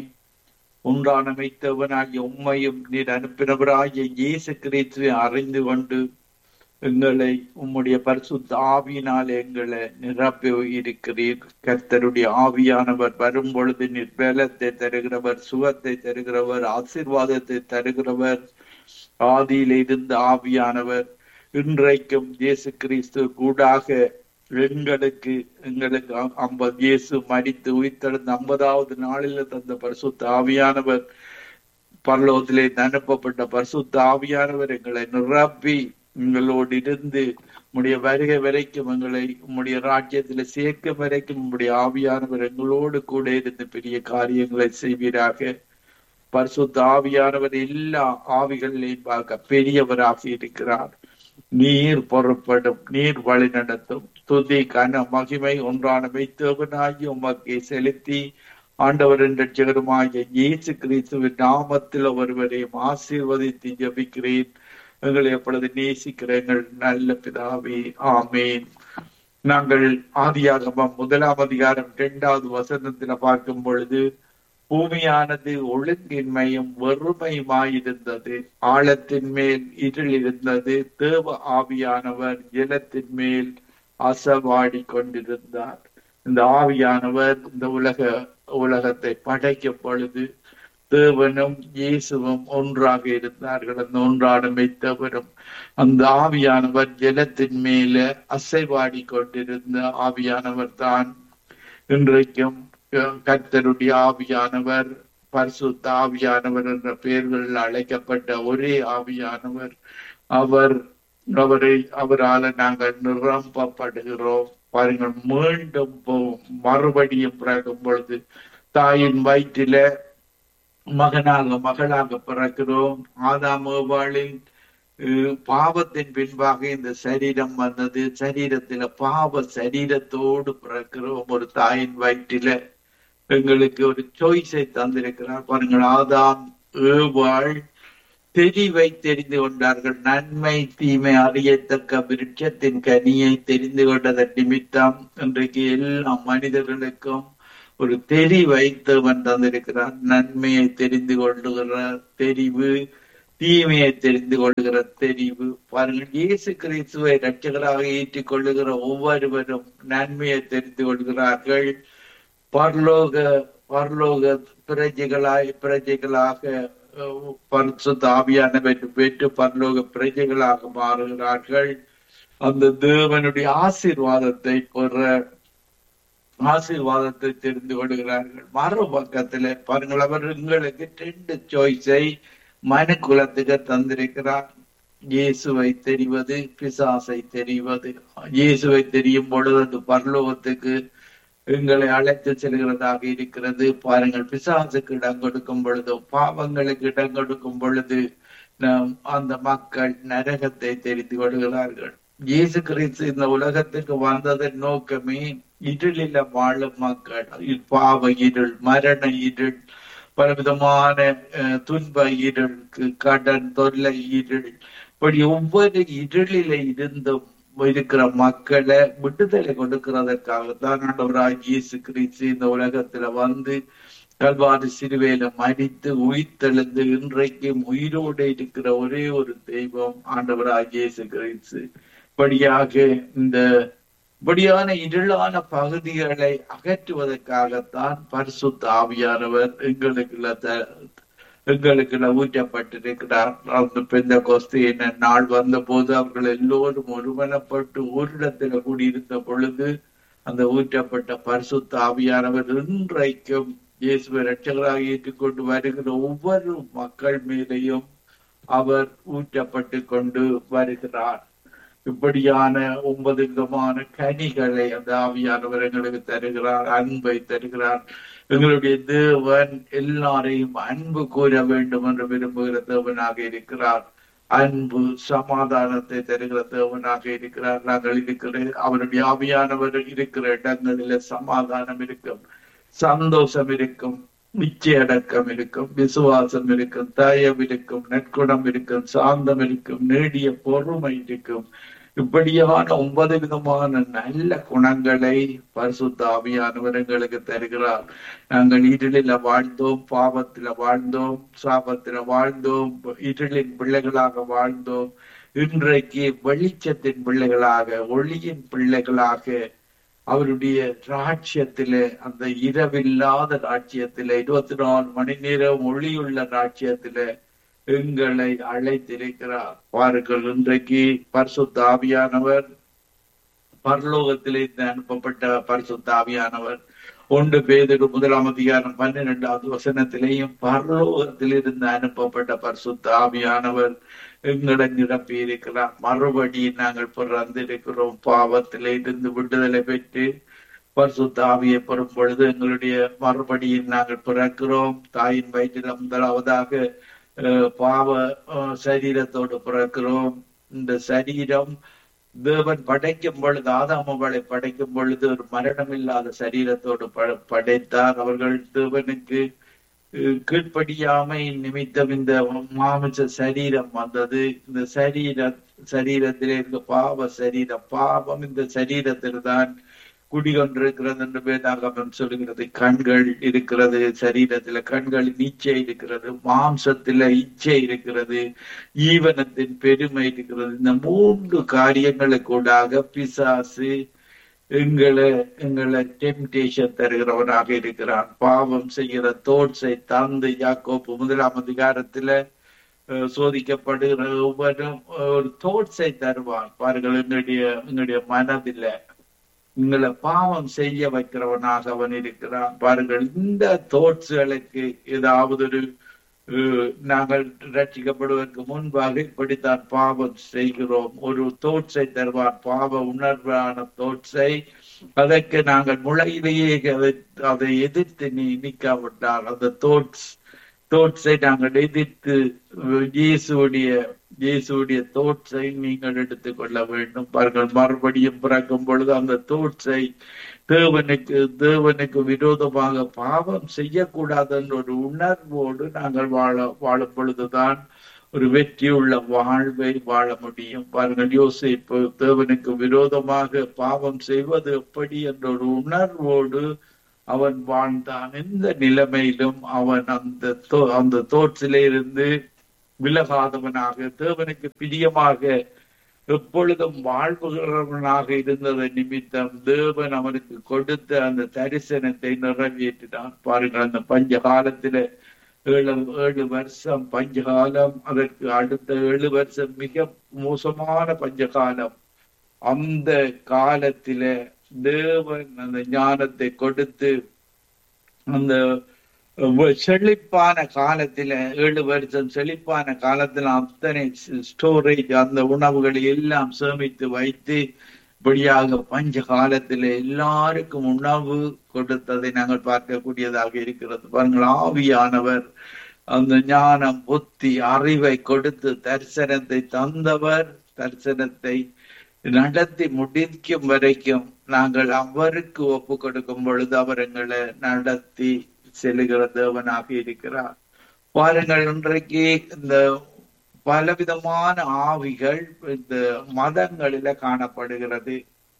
உண்டானமைத்தவனாகிய உம்மையும் நீர் அனுப்பினவராகிய இயேசு கிறிஸ்துவை அறிந்து கொண்டு எங்களை உம்முடைய பரிசுத்த ஆவியினால் எங்களை நிரப்பி இருக்கிறீர் கர்த்தருடைய ஆவியானவர் வரும் பொழுது நீர் பலத்தை தருகிறவர் சுகத்தை தருகிறவர் ஆசீர்வாதத்தை தருகிறவர் ஆதியில் இருந்த ஆவியானவர் இன்றைக்கும் இயேசு கிறிஸ்து கூடாக எங்களுக்கு எங்களுக்கு ஐம்பது இயேசு மடித்து உயிர்த்தெழுந்த ஐம்பதாவது நாளில் தந்த பரிசுத்த ஆவியானவர் பரலோகத்திலே அனுப்பப்பட்ட பரிசுத்த ஆவியானவர் எங்களை நிரப்பி உங்களோடு இருந்து உம்முடைய வருகை வரைக்கும் எங்களை உம்முடைய ராஜ்யத்துல சேர்க்க வரைக்கும் உம்முடைய ஆவியானவர் எங்களோடு கூட இருந்து பெரிய காரியங்களை செய்வீராக பரிசுத்த ஆவியானவர் எல்லா ஆவிகளையும் பார்க்க பெரியவராக இருக்கிறார் நீர் பொறுப்படும் நீர் வழி நடத்தும் துதி கன மகிமை ஒன்றான வைத்தவனாகி உமக்கை செலுத்தி ஆண்டவரின் ரட்சகருமாகிய இயேசு கிறிஸ்துவின் நாமத்தில் ஒருவரையும் ஆசீர்வதித்து ஜபிக்கிறேன் எங்களை எப்பொழுது நேசிக்கிற எங்கள் நல்ல பிதாவே ஆமேன் நாங்கள் ஆதியாகமம் முதலாம் அதிகாரம் இரண்டாவது வசனத்துல பார்க்கும் பொழுது பூமியானது ஒழுங்கின்மையும் வெறுமையுமாயிருந்தது ஆழத்தின் மேல் இருள் இருந்தது தேவ ஆவியானவர் ஜலத்தின் மேல் அசவாடி கொண்டிருந்தார் இந்த ஆவியானவர் இந்த உலக உலகத்தை படைக்கும் பொழுது தேவனும் இயேசுவும் ஒன்றாக இருந்தார்கள் அந்த ஒன்றான மெய்த்தவரும் அந்த ஆவியானவர் ஜலத்தின் மேல அசைவாடி கொண்டிருந்த ஆவியானவர் தான் இன்றைக்கும் கர்த்தருடைய ஆவியானவர் பரிசுத்த ஆவியானவர் என்ற பெயர்களில் அழைக்கப்பட்ட ஒரே ஆவியானவர் அவர் அவரை அவரால் நாங்கள் நிரம்பப்படுகிறோம் பாருங்கள் மீண்டும் மறுபடியும் பிறக்கும் பொழுது தாயின் வயிற்றில மகனாக மகளாக பிறக்கிறோம் ஆதாம் ஏவாளின் பாவத்தின் பின்பாக இந்த சரீரம் வந்தது சரீரத்தில பாவ சரீரத்தோடு பிறக்கிறோம் ஒரு தாயின் வயிற்றில எங்களுக்கு ஒரு சாய்ஸை தந்திருக்கிறார் பாருங்கள் ஆதாம் ஏவாள் தெரிவை தெரிந்து கொண்டார்கள் நன்மை தீமை அறியத்தக்க விருட்சத்தின் கனியை தெரிந்து கொண்டதன் நிமித்தம் இன்றைக்கு எல்லா மனிதர்களுக்கும் ஒரு தெரிவை தேவன் தந்திருக்கிறார் நன்மையை தெரிந்து கொள்ளுகிற தெரிவு தீமையை தெரிந்து கொள்ளுகிற தெரிவு பாருங்கள் இயேசு கிறிஸ்துவை ரட்சகராக ஏற்றிக் கொள்ளுகிற ஒவ்வொருவரும் நன்மையை தெரிந்து கொள்கிறார்கள் பரலோக பரலோக பிரஜைகளாய் பிரஜைகளாக பரிசுத்த ஆவியானவர் பெற்று பரலோக பிரஜைகளாக மாறுகிறார்கள் அந்த தேவனுடைய ஆசீர்வாதத்தை பெற ஆசீர்வாதத்தை தெரிந்து கொள்கிறார்கள் மறு பக்கத்துல பாருங்கள் அவர் எங்களுக்கு ரெண்டு சாய்ஸை மனு குலத்துக்கு தந்திருக்கிறார் இயேசுவை தெரிவது பிசாசை தெரிவது இயேசுவை தெரியும் பொழுது அந்த பரலோகத்துக்கு எங்களை அழைத்து செல்கிறதாக இருக்கிறது பாருங்கள் பிசாசுக்கு இடம் கொடுக்கும் பொழுது பாவங்களுக்கு இடம் கொடுக்கும் பொழுது நாம் அந்த மக்கள் நரகத்தை தெரிந்து கொள்கிறார்கள் இயேசு கிறிஸ்து இந்த உலகத்துக்கு வந்ததன் நோக்கமே இருளில வாழும் மக்கள் பாவ இருள் மரண இருள் பலவிதமான துன்ப இருளுக்கு கடன் தொல்லை இருள் இப்படி ஒவ்வொரு இருளில இருந்தும் இருக்கிற மக்களை விடுதலை கொடுக்கிறதற்காகத்தான் ஆண்டவராக இயேசு கிறிஸ்து இந்த உலகத்துல வந்து கல்வாரி சிறுவையில மடித்து உயிர்த்தெழுந்து இன்றைக்கும் உயிரோடு இருக்கிற ஒரே ஒரு தெய்வம் ஆண்டவராக இயேசு கிறிஸ்து இப்படியாக இந்த இப்படியான இருளான பகுதிகளை அகற்றுவதற்காகத்தான் பரிசுத்த ஆவியானவர் எங்களுக்கு எங்களுக்கு ஊற்றப்பட்டிருக்கிறார் அந்த பெந்த கோஸ்தின நாள் வந்த போது அவர்கள் எல்லோரும் ஒருமனப்பட்டு ஓரிடத்துல கூடியிருந்த பொழுது அந்த ஊற்றப்பட்ட பரிசுத்த ஆவியானவர் இன்றைக்கும் இயேசுவை ரட்சகராக ஏற்றுக்கொண்டு வருகிற ஒவ்வொரு மக்கள் மீதையும் அவர் ஊற்றப்பட்டு கொண்டு வருகிறார் இப்படியான ஒன்பது விதமான கனிகளை அந்த ஆவியானவர் எங்களுக்கு தருகிறார் அன்பை தருகிறார் எங்களுடைய தேவன் எல்லாரையும் அன்பு கூற வேண்டும் என்று விரும்புகிற தேவனாக இருக்கிறார் அன்பு சமாதானத்தை தருகிற தேவனாக இருக்கிறார் நாங்கள் இருக்கிற அவருடைய ஆவியானவர் இருக்கிற இடங்களில சமாதானம் இருக்கும் சந்தோஷம் இருக்கும் நிச்சயடக்கம் இருக்கும் விசுவாசம் இருக்கும் தயம் இருக்கும் நற்குணம் இருக்கும் சாந்தம் இருக்கும் நீடிய பொறுமை இருக்கும் இப்படியான ஒன்பது விதமான நல்ல குணங்களை பரிசுத்த ஆவியானவர் எங்களுக்கு தருகிறார் நாங்கள் இருளில வாழ்ந்தோம் பாவத்தில வாழ்ந்தோம் சாபத்தில வாழ்ந்தோம் இருளின் பிள்ளைகளாக வாழ்ந்தோம் இன்றைக்கு வெளிச்சத்தின் பிள்ளைகளாக ஒளியின் பிள்ளைகளாக அவருடைய ராட்சியத்திலே அந்த இரவில்லாத ராட்சியத்திலே இருபத்தி நாலு மணி நேரம் ஒளியுள்ள ராட்சியத்திலே எங்களை அழைத்திருக்கிறார் பாருங்கள் இன்றைக்கு பரிசுத்த ஆவியானவர் பரலோகத்திலிருந்து அனுப்பப்பட்ட பரிசுத்த ஆவியானவர் ஒன்று பேதொரு முதலாம் அதிகாரம் பன்னிரெண்டாவது வசனத்திலேயும் பரலோகத்திலிருந்து அனுப்பப்பட்ட பரிசுத்த ஆவியானவர் எங்களை நிரப்பி இருக்கிறார் மறுபடியும் நாங்கள் பிறந்திருக்கிறோம் பாவத்திலே இருந்து விடுதலை பெற்று பரிசுத்த ஆவியை பெறும் பொழுது எங்களுடைய மறுபடியும் நாங்கள் பிறக்கிறோம் தாயின் வயிற்றில் முதலாவதாக பாவ சரீரத்தோடு பிறக்கிறோம் இந்த சரீரம் தேவன் படைக்கும் பொழுது ஆதாமவளை படைக்கும் பொழுது ஒரு மரணம் இல்லாத சரீரத்தோடு படைத்தார் அவர்கள் தேவனுக்கு கீழ்ப்படியாமை நிமித்தம் இந்த மாமிச சரீரம் வந்தது இந்த சரீர சரீரத்திலே இருக்க பாவ சரீரம் பாவம் இந்த சரீரத்தில் தான் குடிகொண்டிருக்கிறது என்று வேதாகமம் சொல்லுகிறது கண்கள் இருக்கிறது சரீரத்துல கண்கள் இச்சை இருக்கிறது மாம்சத்துல இச்சை இருக்கிறது ஈவனத்தின் பெருமை இருக்கிறது இந்த மூன்று காரியங்களுக்கூடாக பிசாசு எங்களை எங்களை டெம்டேஷன் தருகிறவனாக இருக்கிறான் பாவம் செய்கிற தோட்ஸை தந்து யாக்கோப்பு முதலாம் அதிகாரத்துல சோதிக்கப்படுகிற ஒவ்வொரு ஒரு தோட்ஸை தருவான் பாருங்கள் எங்களுடைய எங்களுடைய மனதில உங்களை பாவம் செய்ய வைக்கிறவனாக அவன் இருக்கிறான் பாருங்கள் இந்த தோட்ஸ்களுக்கு ஏதாவது ஒரு நாங்கள் ரட்சிக்கப்படுவதற்கு முன்பாக இப்படித்தான் பாவம் செய்கிறோம் ஒரு தோட்சை தருவான் பாவ உணர்வான தோட்சை அதற்கு நாங்கள் முளையிலேயே அதை அதை எதிர்த்து நீ நிக்காவிட்டால் அந்த தோட்ஸ் தோட்ஸை நாங்கள் எதிர்த்து இயேசுடைய இயேசுடைய தோட்ஸை நீங்கள் எடுத்துக்கொள்ள வேண்டும் பாருங்கள் மறுபடியும் பிறக்கும் பொழுது அந்த தோட்ஸை தேவனுக்கு தேவனுக்கு விரோதமாக பாவம் செய்யக்கூடாது என்ற ஒரு உணர்வோடு நாங்கள் வாழ வாழும் பொழுதுதான் ஒரு வெற்றியுள்ள வாழ்வை வாழ முடியும் பாருங்கள் யோசிப்பு தேவனுக்கு விரோதமாக பாவம் செய்வது எப்படி என்ற ஒரு உணர்வோடு அவன் வாழ்ந்தான் எந்த நிலைமையிலும் அவன் அந்த அந்த தோற்றிலே இருந்து விலகாதவனாக தேவனுக்கு பிரியமாக எப்பொழுதும் வாழ்வுகிறவனாக இருந்தது நிமித்தம் தேவன் அவனுக்கு கொடுத்த அந்த தரிசனத்தை நிறைவேற்றினான் பாருங்கள் அந்த பஞ்ச காலத்தில ஏழு ஏழு வருஷம் பஞ்சகாலம் அதற்கு அடுத்த ஏழு வருஷம் மிக மோசமான பஞ்சகாலம் அந்த காலத்தில தேவன் அந்த ஞானத்தை கொடுத்து அந்த செழிப்பான காலத்துல ஏழு வருஷம் செழிப்பான காலத்துல அத்தனை ஸ்டோரேஜ் அந்த உணவுகளை எல்லாம் சேமித்து வைத்து இப்படியாக பஞ்ச காலத்துல எல்லாருக்கும் உணவு கொடுத்ததை நாங்கள் பார்க்கக்கூடியதாக இருக்கிறது பாருங்கள் ஆவியானவர் அந்த ஞானம் புத்தி அறிவை கொடுத்து தரிசனத்தை தந்தவர் தரிசனத்தை நடத்தி முடிக்கும் வரைக்கும் நாங்கள் அவருக்கு ஒப்பு கொடுக்கும் பொழுது அவர் எங்களை நடத்தி செல்லுகிற தேவனாக இருக்கிறார் பாருங்கள் இன்றைக்கு இந்த பலவிதமான ஆவிகள் இந்த மதங்களில காணப்படுகிறது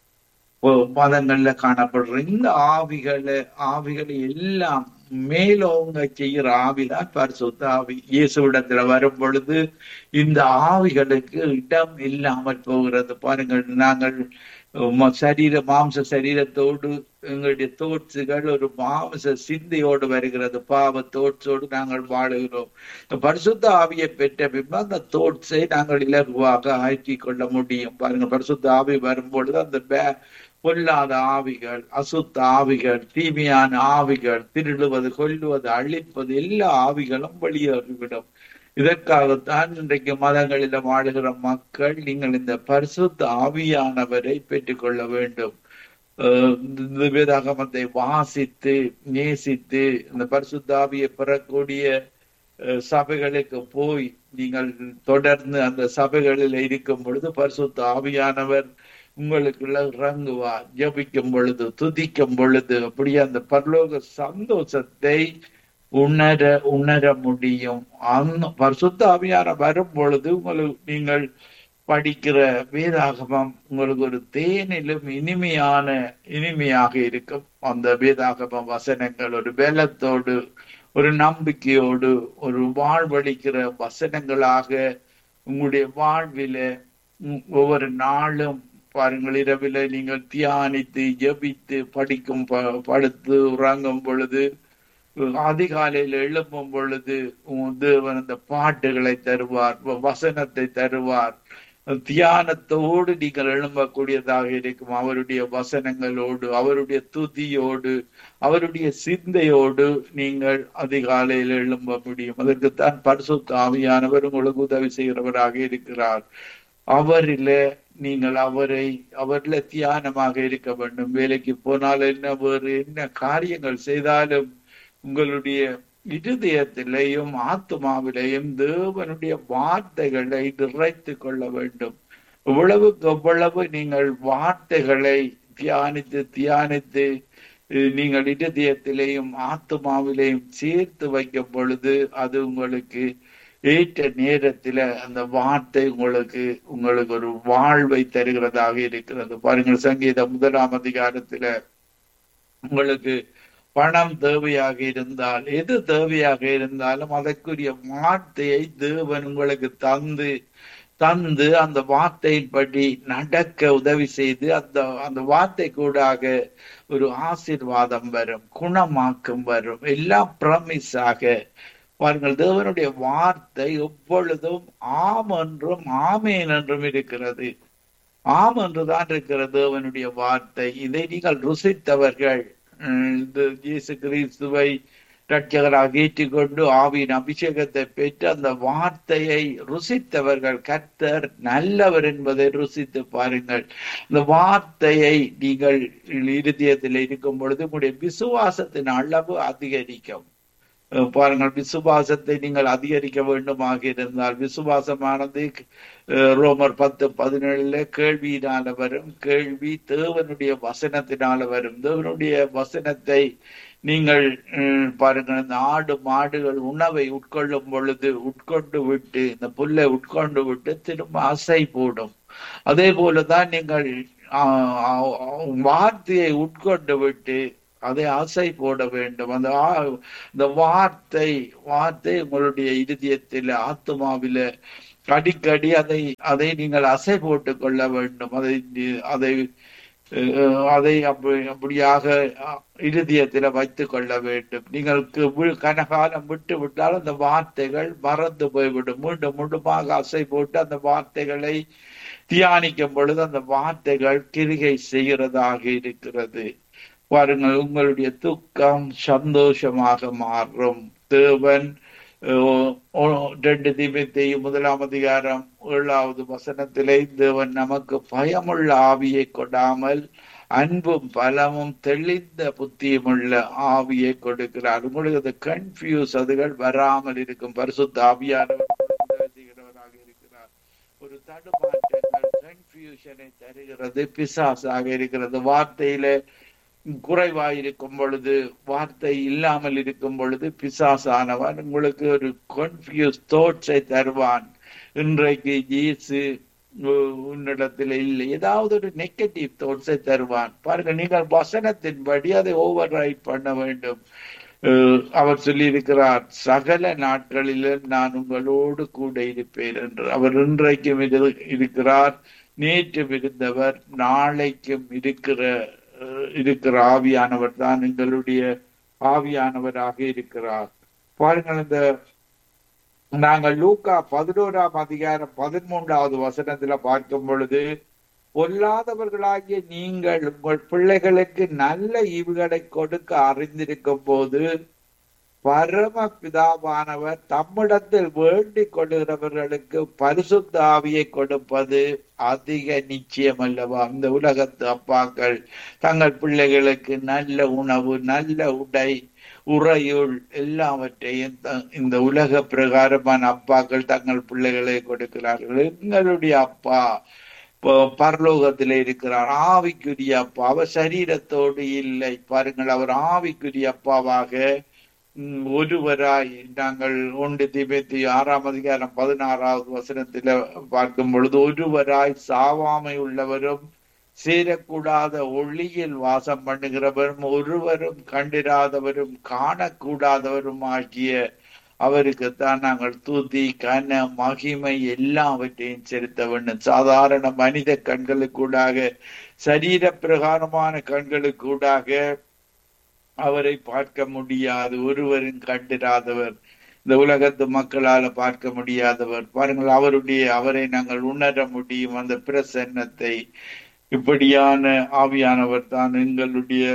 மதங்கள்ல காணப்படுற இந்த ஆவிகளை ஆவிகளை எல்லாம் மேலோங்க செய்கிற ஆவிதான் பரிசுத்த ஆவி இயேசுவிடத்துல வரும் பொழுது இந்த ஆவிகளுக்கு இடம் இல்லாமல் போகிறது பாருங்கள் நாங்கள் ம- சரீர மாம்ச சரீரத்தோடு எங்களுடைய தோட்சுகள் ஒரு மாம்ச சிந்தையோடு வருகிறது பாவ தோட்சோடு நாங்கள் வாழுகிறோம் இந்த பரிசுத்த ஆவியை பெற்ற பின்பு அந்த தோட்சை நாங்கள் இலகுவாக ஆக்கி கொள்ள முடியும் பாருங்க பரிசுத்த ஆவி வரும்பொழுது அந்த பே- பொல்லாத ஆவிகள் அசுத்த ஆவிகள் தீமையான ஆவிகள் திருடுவது கொல்லுவது அழிப்பது எல்லா ஆவிகளும் வெளியேறிவிடும் இதற்காகத்தான் இன்றைக்கு மதங்களில் வாழுகிற மக்கள் நீங்கள் இந்த பரிசுத்த ஆவியானவரை பெற்றுக்கொள்ள வேண்டும் அஹ் இந்த வேதாகமத்தை வாசித்து நேசித்து இந்த பரிசுத்த ஆவியை பெறக்கூடிய அஹ், சபைகளுக்கு போய் நீங்கள் தொடர்ந்து அந்த சபைகளில் இருக்கும் பொழுது பரிசுத்த ஆவியானவர் உங்களுக்குள்ள இறங்குவார் ஜபிக்கும் பொழுது துதிக்கும் பொழுது அப்படியே அந்த பரலோக சந்தோஷத்தை உணர உணர முடியும் அந்த பரிசுத்த ஆவியான வரும் பொழுது உங்களுக்கு நீங்கள் படிக்கிற வேதாகமம் உங்களுக்கு ஒரு தேனிலும் இனிமையான இனிமையாக இருக்கும் அந்த வேதாகம வசனங்கள் ஒரு பலத்தோடு ஒரு நம்பிக்கையோடு ஒரு வாழ்வழிக்கிற வசனங்களாக உங்களுடைய வாழ்வில உம், ஒவ்வொரு நாளும் பாருங்கள் இரவில நீங்கள் தியானித்து ஜெபித்து படிக்கும் ப- படுத்து உறங்கும் பொழுது அதிகாலையில் எழும்பும் பொழுது உம் தேவன் அந்த பாட்டுகளை தருவார் வ- வசனத்தை தருவார் தியானத்தோடு நீங்கள் எழும்பக்கூடியதாக இருக்கும் அவருடைய வசனங்களோடு அவருடைய துதியோடு அவருடைய சிந்தையோடு நீங்கள் அதிகாலையில் எழும்ப முடியும் அதற்குத்தான் பரிசுத்த ஆவியானவர் உங்களுக்கு உதவி செய்கிறவராக இருக்கிறார் அவரில நீங்கள் அவரை அவர்ல தியானமாக இருக்க வேண்டும் வேலைக்கு போனால் என்ன வேறு என்ன காரியங்கள் செய்தாலும் உங்களுடைய இருதயத்திலேயும் ஆத்மாவிலேயும் தேவனுடைய வார்த்தைகளை நிறைத்துக் கொள்ள வேண்டும் எவ்வளவுக்கு எவ்வளவு நீங்கள் வார்த்தைகளை தியானித்து தியானித்து அஹ், நீங்கள் இருதயத்திலேயும் ஆத்மாவிலேயும் சேர்த்து வைக்கும் பொழுது அது உங்களுக்கு ஏற்ற நேரத்துல அந்த வார்த்தை உங்களுக்கு உங்களுக்கு ஒரு வாழ்வை தருகிறதாக இருக்கிறது பாருங்கள் சங்கீதம் முதலாம் அதிகாரத்துல உங்களுக்கு பணம் தேவையாக இருந்தால் எது தேவையாக இருந்தாலும் அதற்குரிய வார்த்தையை தேவன் உங்களுக்கு தந்து தந்து அந்த வார்த்தையின்படி நடக்க உதவி செய்து அந்த அந்த வார்த்தை கூடாக ஒரு ஆசீர்வாதம் வரும் குணமாக்கம் வரும் எல்லாம் ப்ரமிஸாக பாருங்கள் தேவனுடைய வார்த்தை எப்பொழுதும் ஆம் என்றும் ஆமேன் என்றும் இருக்கிறது ஆம் என்றுதான் இருக்கிறது தேவனுடைய வார்த்தை இதை நீங்கள் ருசித்தவர்கள் உம், இந்த இயேசு கிறிஸ்துவை ரட்சகராக ஏற்றுக்கொண்டு ஆவியின் அபிஷேகத்தை பெற்று அந்த வார்த்தையை ருசித்தவர்கள் கர்த்தர் நல்லவர் என்பதை ருசித்து பாருங்கள் இந்த வார்த்தையை நீங்கள் இருதயத்தில் இருக்கும் பொழுது உங்களுடைய விசுவாசத்தின் அளவு அதிகரிக்கும் அஹ் பாருங்கள் விசுவாசத்தை நீங்கள் அதிகரிக்க வேண்டுமாக இருந்தால் விசுவாசமானது அஹ், ரோமர் பத்து பதினேழுல கேள்வியினால வரும் கேள்வி தேவனுடைய வசனத்தினால வரும் தேவனுடைய வசனத்தை நீங்கள் உம், பாருங்கள் இந்த ஆடு மாடுகள் உணவை உட்கொள்ளும் பொழுது உட்கொண்டு விட்டு இந்த புல்லை உட்கொண்டு விட்டு திரும்ப அசை போடும் அதே போலதான் நீங்கள் ஆஹ், ஆஹ், வார்த்தையை உட்கொண்டு விட்டு அதை ஆசை போட வேண்டும் அந்த ஆ- இந்த வார்த்தை வார்த்தை உங்களுடைய இருதயத்தில் ஆத்மாவில அடிக்கடி அதை அதை நீங்கள் அசை போட்டுக் கொள்ள வேண்டும் அதை அதை அஹ், அதை அப்படி அப்படியாக அஹ், இருதயத்தில வைத்துக் கொள்ள வேண்டும் நீங்கள் கு- வி- கனகாலம் விட்டு விட்டால் அந்த வார்த்தைகள் மறந்து போய்விடும் மீண்டும் மீண்டுமாக அசை போட்டு அந்த வார்த்தைகளை தியானிக்கும் பொழுது அந்த வார்த்தைகள் கிரிகை செய்கிறதாக இருக்கிறது பாருங்கள் உங்களுடைய துக்கம் சந்தோஷமாக மாறும் தேவன் அஹ், ஓ- ரெண்டு தீபத்தையும் முதலாம் அதிகாரம் ஏழாவது வசனத்திலே தேவன் நமக்கு பயமுள்ள ஆவியை கொடாமல் அன்பும் பலமும் தெளிந்த புத்தியுமுள்ள ஆவியை கொடுக்கிறார் உங்களுக்கு அந்த கன்ஃபியூஸ் அதுகள் வராமல் இருக்கும் பரிசுத்த ஆவியானவர் உங்களுக்கு உதவி செய்கிறவராக இருக்கிறார் ஒரு தடுமாற்றங்கள் கன்ஃபியூஷனை தருகிறது பிசாசாக இருக்கிறது வார்த்தையில குறைவாயிருக்கும் பொழுது வார்த்தை இல்லாமல் இருக்கும் பொழுது பிசாசானவன் உங்களுக்கு ஒரு கன்ஃபியூஸ் தோட்ஸை தருவான் இன்றைக்கு இயேசு உ- உன்னிடத்தில் இல்லை ஏதாவது ஒரு நெகட்டிவ் தோட்ஸை தருவான் பாருங்க நீங்கள் வசனத்தின்படி அதை ஓவர் ரைட் பண்ண வேண்டும் அஹ் அவர் சொல்லியிருக்கிறார் சகல நாட்களிலும் நான் உங்களோடு கூட இருப்பேன் என்று அவர் இன்றைக்கும் இரு- இருக்கிறார் நேற்று இருந்தவர் நாளைக்கும் இருக்கிற அஹ், இருக்கிற ஆவியானவர் தான் எங்களுடைய ஆவியானவராக இருக்கிறார் பாருங்கள் இந்த நாங்கள் லூக்கா பதினோராம் அதிகாரம் பதிமூன்றாவது வசனத்துல பார்க்கும் பொழுது பொல்லாதவர்களாகிய நீங்கள் உங்கள் பிள்ளைகளுக்கு நல்ல ஈவுகளை கொடுக்க அறிந்திருக்கும் போது பரம பிதாவானவர் தம்மிடத்தில் வேண்டிக் கொள்கிறவர்களுக்கு பரிசுத்த ஆவியை கொடுப்பது அதிக நிச்சயம் அல்லவா இந்த உலகத்து அப்பாக்கள் தங்கள் பிள்ளைகளுக்கு நல்ல உணவு நல்ல உடை உறையுள் எல்லாவற்றையும் த- இந்த உலக பிரகாரமான அப்பாக்கள் தங்கள் பிள்ளைகளை கொடுக்கிறார்கள் எங்களுடைய அப்பா ப- பரலோகத்திலே இருக்கிறார் ஆவிக்குரிய அப்பா அவர் சரீரத்தோடு இல்லை பாருங்கள் அவர் ஆவிக்குரிய அப்பாவாக ம், ஒருவராய் நாங்கள் ஒன்று திபேத்தி ஆறாம் அதிகாரம் பதினாறாவது வசனத்தில பார்க்கும் பொழுது ஒருவராய் சாவாமை உள்ளவரும் சேரக்கூடாத ஒளியில் வாசம் பண்ணுகிறவரும் ஒருவரும் கண்டிராதவரும் காணக்கூடாதவரும் ஆகிய அவருக்குத்தான் நாங்கள் துதி கன மகிமை எல்லாவற்றையும் செலுத்த வேண்டும் சாதாரண மனித கண்களுக்கூடாக சரீர பிரகாரமான கண்களுக்கூடாக அவரை பார்க்க முடியாது ஒருவரும் கண்டிராதவர் இந்த உலகத்து மக்களால பார்க்க முடியாதவர் பாருங்கள் அவருடைய அவரை நாங்கள் உணர முடியும் அந்த பிரசன்னத்தை இப்படியான ஆவியானவர் தான் எங்களுடைய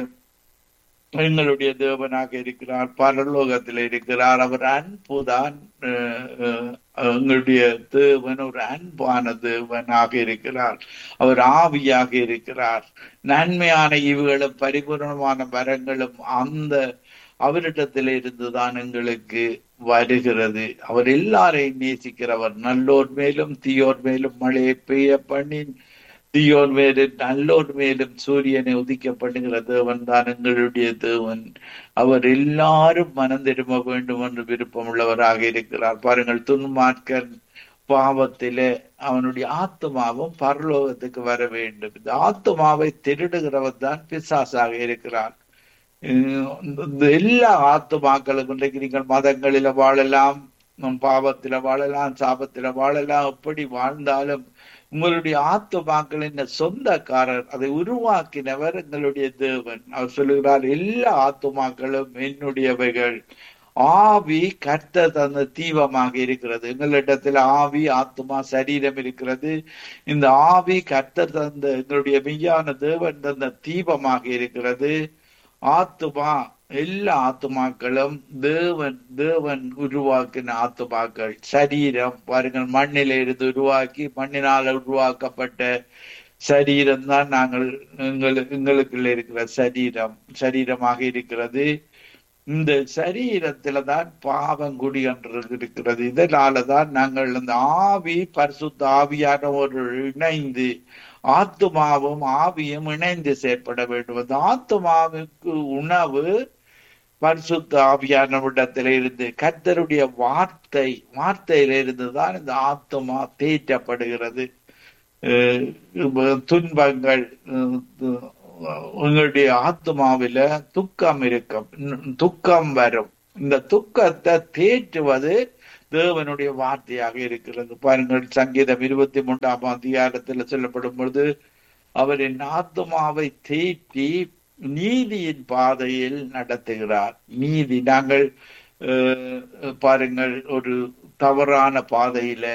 எங்களுடைய தேவனாக இருக்கிறார் பரலோகத்தில் இருக்கிறார் அவர் அன்புதான் அஹ், அஹ், எங்களுடைய தேவன் ஒரு அன்பான தேவனாக இருக்கிறார் அவர் ஆவியாக இருக்கிறார் நன்மையான ஈவுகளும் பரிபூர்ணமான வரங்களும் அந்த அவரிடத்தில் இருந்துதான் எங்களுக்கு வருகிறது அவர் எல்லாரையும் நேசிக்கிறவர் நல்லோர் மேலும் தீயோர் மேலும் மழையை பெய்ய பண்ணி தீயோர் மேலும் நல்லோர் மேலும் சூரியனை உதிக்க பண்ணுகிற தேவன் தான் எங்களுடைய தேவன் அவர் எல்லாரும் மனம் திரும்ப வேண்டும் என்று விருப்பம் உள்ளவராக இருக்கிறார் பாருங்கள் துன்மார்க்கன் பாவத்திலே அவனுடைய ஆத்மாவும் பரலோகத்துக்கு வர வேண்டும் இந்த ஆத்மாவை திருடுகிறவன் தான் பிசாசாக இருக்கிறார் அஹ் இந்த எல்லா ஆத்துமாக்களும் இன்றைக்கு நீங்கள் மதங்களில வாழலாம் நம் பாவத்தில வாழலாம் சாபத்தில வாழலாம் எப்படி வாழ்ந்தாலும் உங்களுடைய ஆத்துமாக்களின் சொந்தக்காரர் அதை உருவாக்கினவர் எங்களுடைய தேவன் அவர் சொல்லுகிறார் எல்லா ஆத்துமாக்களும் என்னுடையவைகள் ஆவி கர்த்த தந்த தீபமாக இருக்கிறது எங்களிடத்தில் ஆவி ஆத்துமா சரீரம் இருக்கிறது இந்த ஆவி கர்த்தர் தந்த எங்களுடைய மெய்யான தேவன் தந்த தீபமாக இருக்கிறது ஆத்துமா எல்லா ஆத்துமாக்களும் தேவன் தேவன் உருவாக்கின ஆத்துமாக்கள் சரீரம் பாருங்கள் மண்ணில இருந்து உருவாக்கி மண்ணினால் உருவாக்கப்பட்ட சரீரம் தான் நாங்கள் எங்கள் எங்களுக்குள்ள இருக்கிற சரீரம் சரீரமாக இருக்கிறது இந்த சரீரத்துல தான் பாவம் குடிகொண்டு இருக்கிறது இதனால தான் நாங்கள் அந்த ஆவி பரிசுத்த ஆவியான ஒரு இணைந்து ஆத்துமாவும் ஆவியும் இணைந்து செயற்பட வேண்டும் அந்த ஆத்துமாவுக்கு உணவு பரிசுத்த ஆவியானவிடத்தில இருந்து கர்த்தருடைய வார்த்தை வார்த்தையில இருந்து தான் இந்த ஆத்மா தேற்றப்படுகிறது அஹ் துன்பங்கள் அஹ் உங்களுடைய ஆத்மாவில துக்கம் இருக்கும் துக்கம் வரும் இந்த துக்கத்தை தேற்றுவது தேவனுடைய வார்த்தையாக இருக்கிறது பாருங்கள் சங்கீதம் இருபத்தி மூன்றாம் அதிகாரத்துல சொல்லப்படும் பொழுது அவரின் ஆத்மாவை தேற்றி நீதியின் பாதையில் நடத்துகிறார் நீதி நாங்கள் அஹ், பாருங்கள் ஒரு தவறான பாதையில